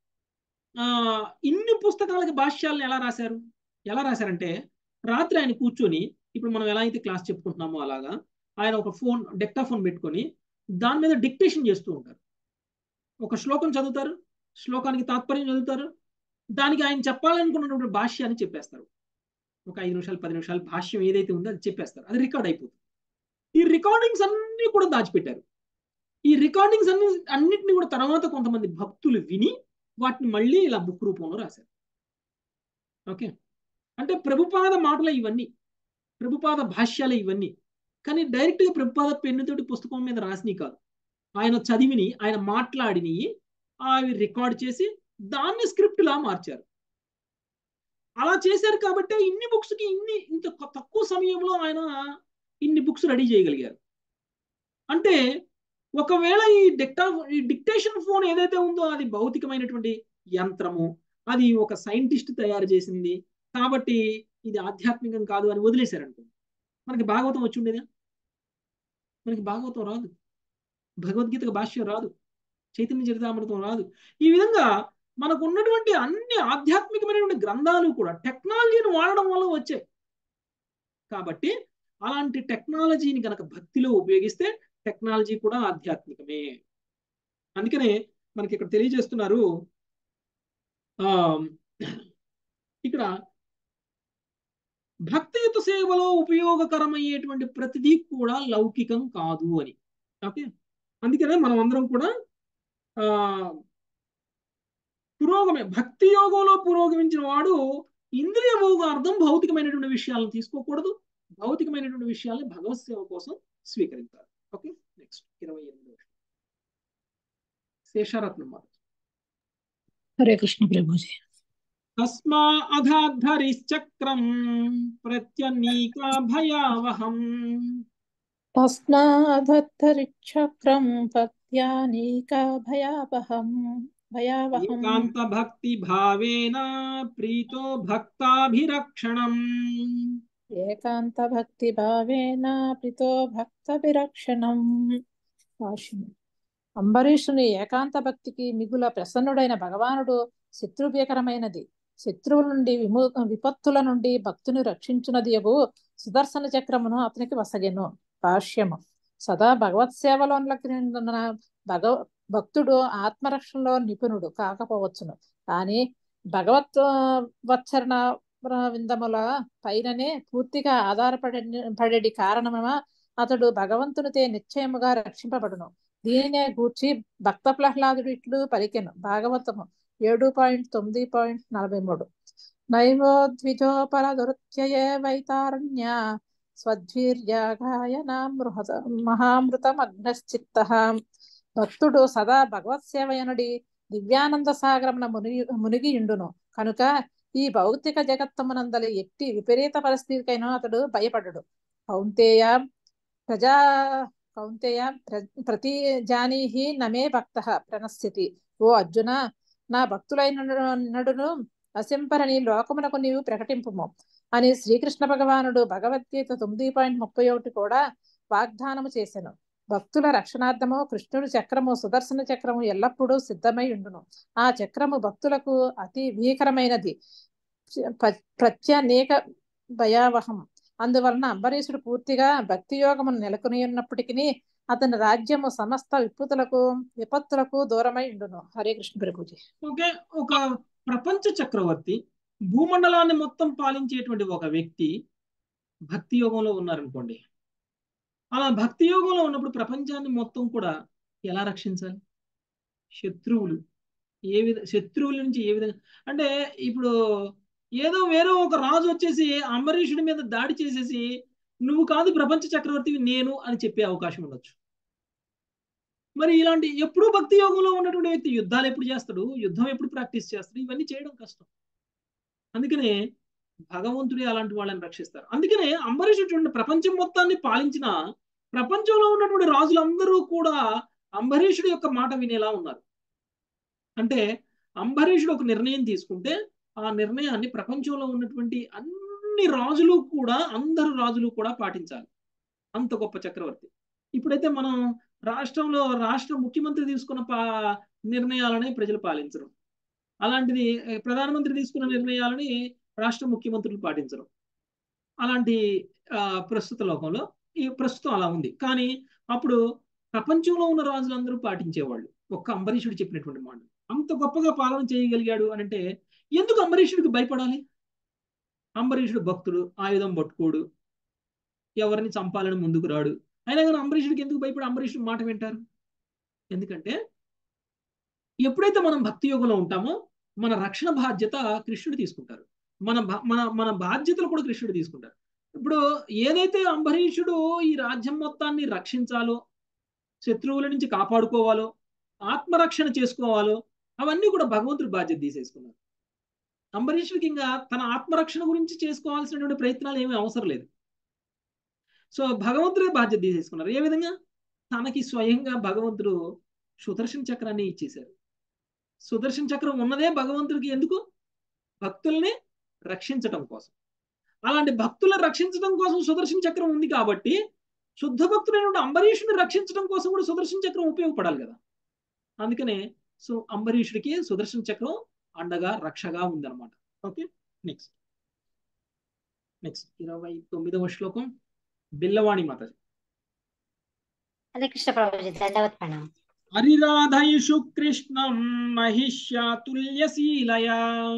ఇన్ని పుస్తకాలకి భాష్యాలను ఎలా రాశారు ఎలా రాశారంటే రాత్రి ఆయన కూర్చొని ఇప్పుడు మనం ఎలా అయితే క్లాస్ చెప్పుకుంటున్నామో అలాగా ఆయన ఒక ఫోన్ డెక్టా ఫోన్ పెట్టుకొని దాని మీద డిక్టేషన్ చేస్తూ ఉంటారు ఒక శ్లోకం చదువుతారు శ్లోకానికి తాత్పర్యం చదువుతారు దానికి ఆయన చెప్పాలనుకున్నటువంటి భాష్యాన్ని చెప్పేస్తారు ఒక ఐదు నిమిషాలు పది నిమిషాలు భాష్యం ఏదైతే ఉందో అది చెప్పేస్తారు అది రికార్డ్ అయిపోతుంది ఈ రికార్డింగ్స్ అన్ని కూడా దాచిపెట్టారు ఈ రికార్డింగ్స్ అన్ని అన్నిటిని కూడా తర్వాత కొంతమంది భక్తులు విని వాటిని మళ్ళీ ఇలా బుక్ రూపంలో రాశారు ఓకే అంటే ప్రభుపాద మాటలు ఇవన్నీ ప్రభుపాద భాష్యాలే ఇవన్నీ కానీ డైరెక్ట్గా ప్రభుపాద పెన్నుతోటి పుస్తకం మీద రాసినవి కాదు ఆయన చదివిని ఆయన మాట్లాడిని అవి రికార్డ్ చేసి దాన్ని స్క్రిప్ట్లా మార్చారు అలా చేశారు కాబట్టి ఇన్ని బుక్స్కి ఇన్ని ఇంత తక్కువ సమయంలో ఆయన ఇన్ని బుక్స్ రెడీ చేయగలిగారు అంటే ఒకవేళ ఈ డిక్టా ఈ డిక్టేషన్ ఫోన్ ఏదైతే ఉందో అది భౌతికమైనటువంటి యంత్రము అది ఒక సైంటిస్ట్ తయారు చేసింది కాబట్టి ఇది ఆధ్యాత్మికం కాదు అని వదిలేశారనుకో మనకి భాగవతం వచ్చి ఉండేదా మనకి భాగవతం రాదు భగవద్గీతకు భాష్యం రాదు చైతన్య చరితామృతం రాదు ఈ విధంగా మనకు ఉన్నటువంటి అన్ని ఆధ్యాత్మికమైనటువంటి గ్రంథాలు కూడా టెక్నాలజీని వాడడం వల్ల వచ్చాయి కాబట్టి అలాంటి టెక్నాలజీని కనుక భక్తిలో ఉపయోగిస్తే టెక్నాలజీ కూడా ఆధ్యాత్మికమే అందుకనే మనకి ఇక్కడ తెలియజేస్తున్నారు ఆ ఇక్కడ భక్తియుత సేవలో ఉపయోగకరమయ్యేటువంటి ప్రతిదీ కూడా లౌకికం కాదు అని ఓకే అందుకనే మనం అందరం కూడా ఆ పురోగమే భక్తి యోగంలో పురోగమించిన వాడు ఇంద్రియ భోగార్థం భౌతికమైనటువంటి విషయాలను తీసుకోకూడదు భౌతికమైనటువంటి విషయాల్ని భగవత్ సేవ కోసం స్వీకరించాలి ఓకే నెక్స్ట్ ఇరవై ఎనిమిది శేషారత్నం మాట హరే కృష్ణ ప్రభుజీ తస్మా అధాధరిశ్చక్రం ప్రత్యనీకా భయావహం తస్మాధరిచక్రం పత్యానీకా భయావహం భయావహం ఏకాంత భక్తి భావేన ప్రీతో భక్తాభిరక్షణం ఏకాంత భక్తి భావేన ప్రీతో భక్తభిరక్షణం భాష్యం అంబరీషుని ఏకాంత భక్తికి మిగుల ప్రసన్నుడైన భగవానుడు శత్రుభీకరమైనది శత్రువుల నుండి విము విపత్తుల నుండి భక్తుని రక్షించునది యగు సుదర్శన చక్రమును అతనికి వసగెను భాష్యము సదా భగవత్ సేవలో భగవ భక్తుడు ఆత్మరక్షణలో నిపుణుడు కాకపోవచ్చును కానీ భగవత్ వత్సరణ విందముల పైననే పూర్తిగా ఆధారపడి పడేది కారణమా అతడు భగవంతునితే నిశ్చయముగా రక్షింపబడును దీనినే గూర్చి భక్త ప్రహ్లాదుడు ఇట్లు పలికెను భాగవతము ఏడు పాయింట్ తొమ్మిది పాయింట్ నలభై మూడు నైవోద్విజోపర దురుత్యయే వైతారణ్య స్వద్వీర్యాగాయనామృహత మహామృతమగ్నశ్చిత్త భక్తుడు సదా భగవత్ సేవయనుడి దివ్యానంద సాగరమున మునిగి మునిగియుండును కనుక ఈ భౌతిక జగత్తమునందలి ఎట్టి విపరీత పరిస్థితికైనా అతడు భయపడడు కౌంతేయ ప్రజా కౌంతేయ ప్రతి జానీహి నమే భక్త ప్రణశ్యతి ఓ అర్జున నా భక్తులైనడును అసింపరని లోకమునకు నీవు ప్రకటింపుము అని శ్రీకృష్ణ భగవానుడు భగవద్గీత తొమ్మిది పాయింట్ ముప్పై ఒకటి కూడా వాగ్దానము చేసెను భక్తుల రక్షణార్థము కృష్ణుడి చక్రము సుదర్శన చక్రము ఎల్లప్పుడూ సిద్ధమై ఉండును ఆ చక్రము భక్తులకు అతి భీకరమైనది ప్ర- ప్రత్యనేక భయావహం అందువలన అంబరీషుడు పూర్తిగా భక్తి యోగమును నెలకొని ఉన్నప్పటికీ అతని రాజ్యము సమస్త విపత్తులకు విపత్తులకు దూరమై ఉండును హరే కృష్ణ ప్రభుజీ ఓకే ఒక ప్రపంచ చక్రవర్తి భూమండలాన్ని మొత్తం పాలించేటువంటి ఒక వ్యక్తి భక్తి యోగంలో ఉన్నారనుకోండి అలా భక్తి యోగంలో ఉన్నప్పుడు ప్రపంచాన్ని మొత్తం కూడా ఎలా రక్షించాలి శత్రువులు ఏ విధ శత్రువుల నుంచి ఏ విధంగా అంటే ఇప్పుడు ఏదో వేరే ఒక రాజు వచ్చేసి అంబరీషుడి మీద దాడి చేసేసి నువ్వు కాదు ప్రపంచ చక్రవర్తివి నేను అని చెప్పే అవకాశం ఉండొచ్చు మరి ఇలాంటి ఎప్పుడూ భక్తి యోగంలో ఉన్నటువంటి వ్యక్తి యుద్ధాలు ఎప్పుడు చేస్తాడు యుద్ధం ఎప్పుడు ప్రాక్టీస్ చేస్తాడు ఇవన్నీ చేయడం కష్టం అందుకనే భగవంతుడే అలాంటి వాళ్ళని రక్షిస్తారు అందుకనే అంబరీషుడు చూడండి ప్రపంచం మొత్తాన్ని పాలించిన ప్రపంచంలో ఉన్నటువంటి రాజులందరూ కూడా అంబరీషుడి యొక్క మాట వినేలా ఉన్నారు అంటే అంబరీషుడు ఒక నిర్ణయం తీసుకుంటే ఆ నిర్ణయాన్ని ప్రపంచంలో ఉన్నటువంటి అన్ని రాజులు కూడా అందరు రాజులు కూడా పాటించాలి అంత గొప్ప చక్రవర్తి ఇప్పుడైతే మనం రాష్ట్రంలో రాష్ట్ర ముఖ్యమంత్రి తీసుకున్న పా నిర్ణయాలని ప్రజలు పాలించరు అలాంటిది ఏ, ప్రధానమంత్రి తీసుకున్న నిర్ణయాలని రాష్ట్ర ముఖ్యమంత్రులు పాటించరు అలాంటి ఆ, ప్రస్తుత లోకంలో ఈ ప్రస్తుతం అలా ఉంది కానీ అప్పుడు ప్రపంచంలో ఉన్న రాజులందరూ పాటించేవాళ్ళు ఒక్క అంబరీషుడు చెప్పినటువంటి మాట అంత గొప్పగా పాలన చేయగలిగాడు అని అంటే ఎందుకు అంబరీషుడికి భయపడాలి అంబరీషుడు భక్తుడు ఆయుధం పట్టుకోడు ఎవరిని చంపాలని ముందుకు రాడు అయినా కానీ అంబరీషుడికి ఎందుకు భయపడి అంబరీషుడి మాట వింటారు ఎందుకంటే ఎప్పుడైతే మనం భక్తి యోగంలో ఉంటామో మన రక్షణ బాధ్యత కృష్ణుడు తీసుకుంటారు మన బా- మన మన బాధ్యతలు కూడా కృష్ణుడు తీసుకుంటారు ఇప్పుడు ఏదైతే అంబరీషుడు ఈ రాజ్యం మొత్తాన్ని రక్షించాలో శత్రువుల నుంచి కాపాడుకోవాలో ఆత్మరక్షణ చేసుకోవాలో అవన్నీ కూడా భగవంతుడి బాధ్యత తీసేసుకున్నారు అంబరీషుడికి ఇంకా తన ఆత్మరక్షణ గురించి చేసుకోవాల్సినటువంటి ప్రయత్నాలు ఏమీ అవసరం లేదు సో భగవంతుడే బాధ్యత తీసేసుకున్నారు ఏ విధంగా తనకి స్వయంగా భగవంతుడు సుదర్శన చక్రాన్ని ఇచ్చేశారు సుదర్శన చక్రం ఉన్నదే భగవంతుడికి ఎందుకు భక్తుల్ని రక్షించటం కోసం అలాంటి భక్తులను రక్షించడం కోసం సుదర్శన చక్రం ఉంది కాబట్టి శుద్ధ భక్తుడైన అంబరీషుని రక్షించడం కోసం కూడా సుదర్శన చక్రం ఉపయోగపడాలి కదా అందుకనే సో అంబరీషుడికి సుదర్శన చక్రం అండగా రక్షగా ఉందన్నమాట ఓకే నెక్స్ట్ నెక్స్ట్ ఇరవై తొమ్మిదవ శ్లోకం బిల్లవాణి మాత హరే కృష్ణ ప్రభుజీ దండవత్ ప్రణామం హరిరాధయుషు కృష్ణం మహిష్యా తుల్యశీలయా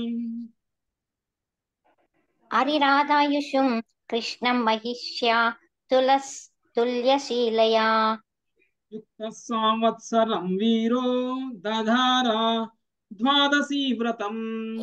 హరిరాధాయుషుం కృష్ణం మహిష్యా తులస్ తుల్యశీలయా యుక్త సంవత్సరం వీరో దధారా ద్వాదశీ వ్రతం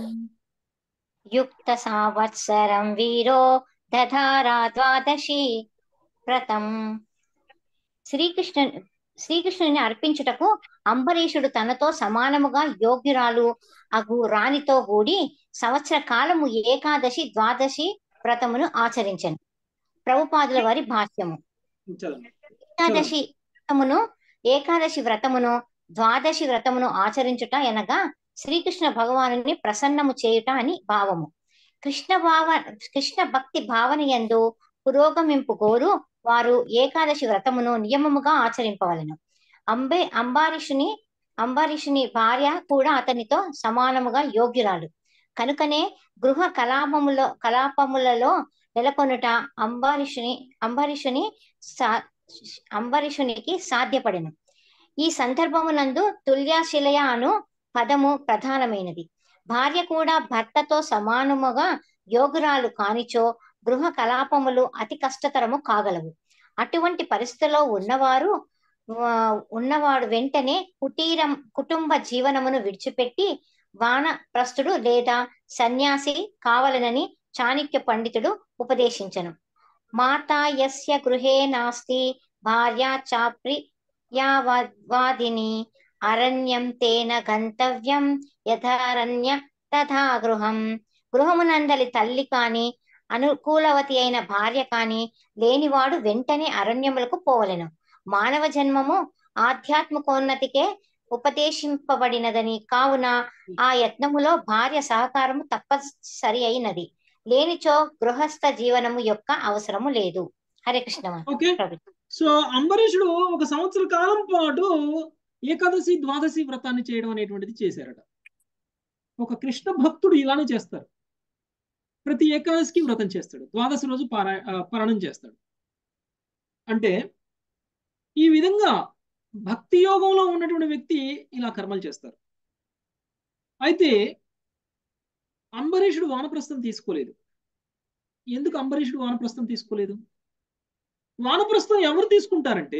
యుక్త సంవత్సరం వీరో దధారా ద్వాదశి వ్రతం శ్రీకృష్ణు శ్రీకృష్ణుని అర్పించుటకు అంబరీషుడు తనతో సమానముగా యోగ్యురాలు అగు రాణితో కూడి సంవత్సర కాలము ఏకాదశి ద్వాదశి వ్రతమును ఆచరించను ప్రభుపాదుల వారి భాష్యము చదవండి ఏకాదశి వ్రతమును ఏకాదశి వ్రతమును ద్వాదశి వ్రతమును ఆచరించుట అనగా శ్రీకృష్ణ భగవానుని ప్రసన్నము చేయుట అని భావము కృష్ణ భావ కృష్ణ భక్తి భావన యందు పురోగమింపు కోరు వారు ఏకాదశి వ్రతమును నియమముగా ఆచరింపవలెను అంబే అంబారీషుని అంబారీషుని భార్య కూడా అతనితో సమానముగా యోగ్యురాలు కనుకనే గృహ కలాపములో కలాపములలో నెలకొనుట అంబారీషుని అంబరీషుని సా అంబరీషునికి సాధ్యపడెను ఈ సందర్భమునందు తుల్యాశిలయ అను పదము ప్రధానమైనది భార్య కూడా భర్తతో సమానముగా యోగురాలు కానిచో గృహ కలాపములు అతి కష్టతరము కాగలవు అటువంటి పరిస్థితిలో ఉన్నవారు ఆ, ఉన్నవాడు వెంటనే కుటీరం కుటుంబ జీవనమును విడిచిపెట్టి వానప్రస్థుడు లేదా సన్యాసి కావలనని చాణక్య పండితుడు ఉపదేశించను మాతా యస్య గృహే నాస్తి భార్య చాప్రి యావాదిని అరణ్యం తేన గంతవ్యం యథారణ్య తథా గృహం గృహమునందలి తల్లి కాని అనుకూలవతి అయిన భార్య కాని లేనివాడు వెంటనే అరణ్యములకు పోవలెను మానవ జన్మము ఆధ్యాత్మికోన్నతికే ఉపదేశింపబడినదని కావున ఆ యత్నములో భార్య సహకారము తప్పనిసరి అయినది లేనిచో గృహస్థ జీవనము యొక్క అవసరము లేదు హరే కృష్ణ ఓకే ప్రభు సో అంబరీషుడు ఒక సంవత్సర కాలం పాటు ఏకాదశి ద్వాదశి వ్రతాన్ని చేయడం అనేటువంటిది చేశారట ఒక కృష్ణ భక్తుడు ఇలానే చేస్తారు ప్రతి ఏకాదశికి వ్రతం చేస్తాడు ద్వాదశి రోజు పారా ఆ, పారాయణం చేస్తాడు అంటే ఈ విధంగా భక్తి యోగంలో ఉన్నటువంటి వ్యక్తి ఇలా కర్మలు చేస్తారు అయితే అంబరీషుడు వానప్రస్థం తీసుకోలేదు ఎందుకు అంబరీషుడు వానప్రస్థం తీసుకోలేదు వానప్రస్థం ఎవరు తీసుకుంటారంటే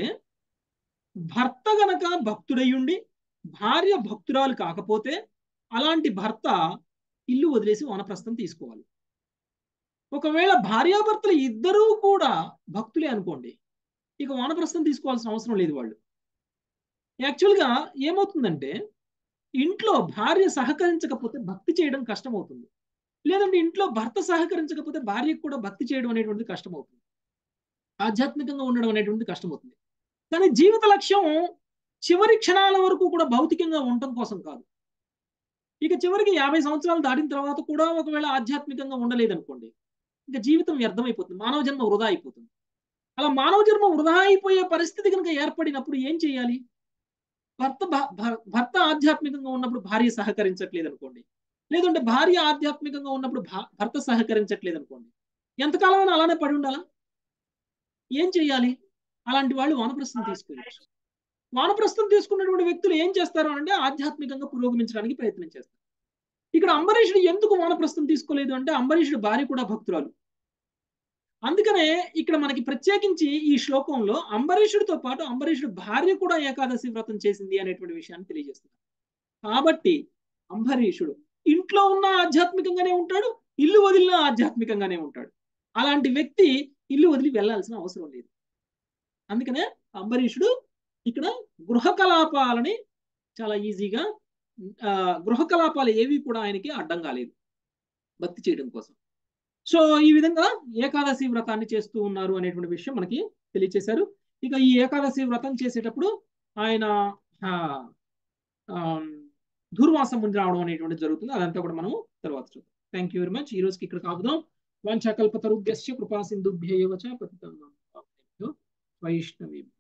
భర్త గనక భక్తుడయ్యుండి భార్య భక్తురాలు కాకపోతే అలాంటి భర్త ఇల్లు వదిలేసి వానప్రస్థం తీసుకోవాలి ఒకవేళ భార్యాభర్తలు ఇద్దరూ కూడా భక్తులే అనుకోండి ఇక వానప్రస్థం తీసుకోవాల్సిన అవసరం లేదు వాళ్ళు యాక్చువల్గా ఏమవుతుందంటే ఇంట్లో భార్య సహకరించకపోతే భక్తి చేయడం కష్టమవుతుంది లేదంటే ఇంట్లో భర్త సహకరించకపోతే భార్యకు కూడా భక్తి చేయడం అనేటువంటిది కష్టమవుతుంది ఆధ్యాత్మికంగా ఉండడం అనేటువంటిది కష్టమవుతుంది కానీ జీవిత లక్ష్యం చివరి క్షణాల వరకు కూడా భౌతికంగా ఉండటం కోసం కాదు ఇక చివరికి యాభై సంవత్సరాలు దాటిన తర్వాత కూడా ఒకవేళ ఆధ్యాత్మికంగా ఉండలేదనుకోండి ఇంకా జీవితం వ్యర్థమైపోతుంది మానవ జన్మ వృధా అయిపోతుంది అలా మానవ జన్మ వృధా అయిపోయే పరిస్థితి కనుక ఏర్పడినప్పుడు ఏం చేయాలి భర్త భ- భ- భర్త ఆధ్యాత్మికంగా ఉన్నప్పుడు భార్య సహకరించట్లేదు అనుకోండి లేదంటే భార్య ఆధ్యాత్మికంగా ఉన్నప్పుడు భా- భర్త సహకరించట్లేదు అనుకోండి ఎంతకాలమైనా అలానే పడి ఉండాలా ఏం చేయాలి అలాంటి వాళ్ళు వానప్రస్థం తీసుకోవచ్చు వానప్రస్థం తీసుకున్నటువంటి వ్యక్తులు ఏం చేస్తారు అంటే ఆధ్యాత్మికంగా పురోగమించడానికి ప్రయత్నం చేస్తారు ఇక్కడ అంబరీషుడు ఎందుకు వానప్రస్థం తీసుకోలేదు అంటే అంబరీషుడు భార్య కూడా భక్తురాలు అందుకనే ఇక్కడ మనకి ప్రత్యేకించి ఈ శ్లోకంలో అంబరీషుడితో పాటు అంబరీషుడు భార్య కూడా ఏకాదశి వ్రతం చేసింది అనేటువంటి విషయాన్ని తెలియజేస్తున్నారు కాబట్టి అంబరీషుడు ఇంట్లో ఉన్న ఆధ్యాత్మికంగానే ఉంటాడు ఇల్లు వదిలిన ఆధ్యాత్మికంగానే ఉంటాడు అలాంటి వ్యక్తి ఇల్లు వదిలి వెళ్ళాల్సిన అవసరం లేదు అందుకనే అంబరీషుడు ఇక్కడ గృహ కలాపాలని చాలా ఈజీగా ఆ, గృహ కలాపాలు ఏవి కూడా ఆయనకి అడ్డం కాలేదు భక్తి చేయడం కోసం సో ఈ విధంగా ఏకాదశి వ్రతాన్ని చేస్తూ ఉన్నారు అనేటువంటి విషయం మనకి తెలియచేశారు ఇక ఈ ఏకాదశి వ్రతం చేసేటప్పుడు ఆయన ఆ, ఆ, ధూర్వాసం ముందు రావడం అనేటువంటి జరుగుతుంది అదంతా కూడా మనం తర్వాత చూద్దాం థ్యాంక్ యూ వెరీ మచ్ ఈ రోజుకి ఇక్కడ కాపుదాం వాంఛాకల్పతరుభ్యశ్చ కృపా సింధుభ్యవ చ పతితానాం పావనేభ్యో వైష్ణవేభ్యో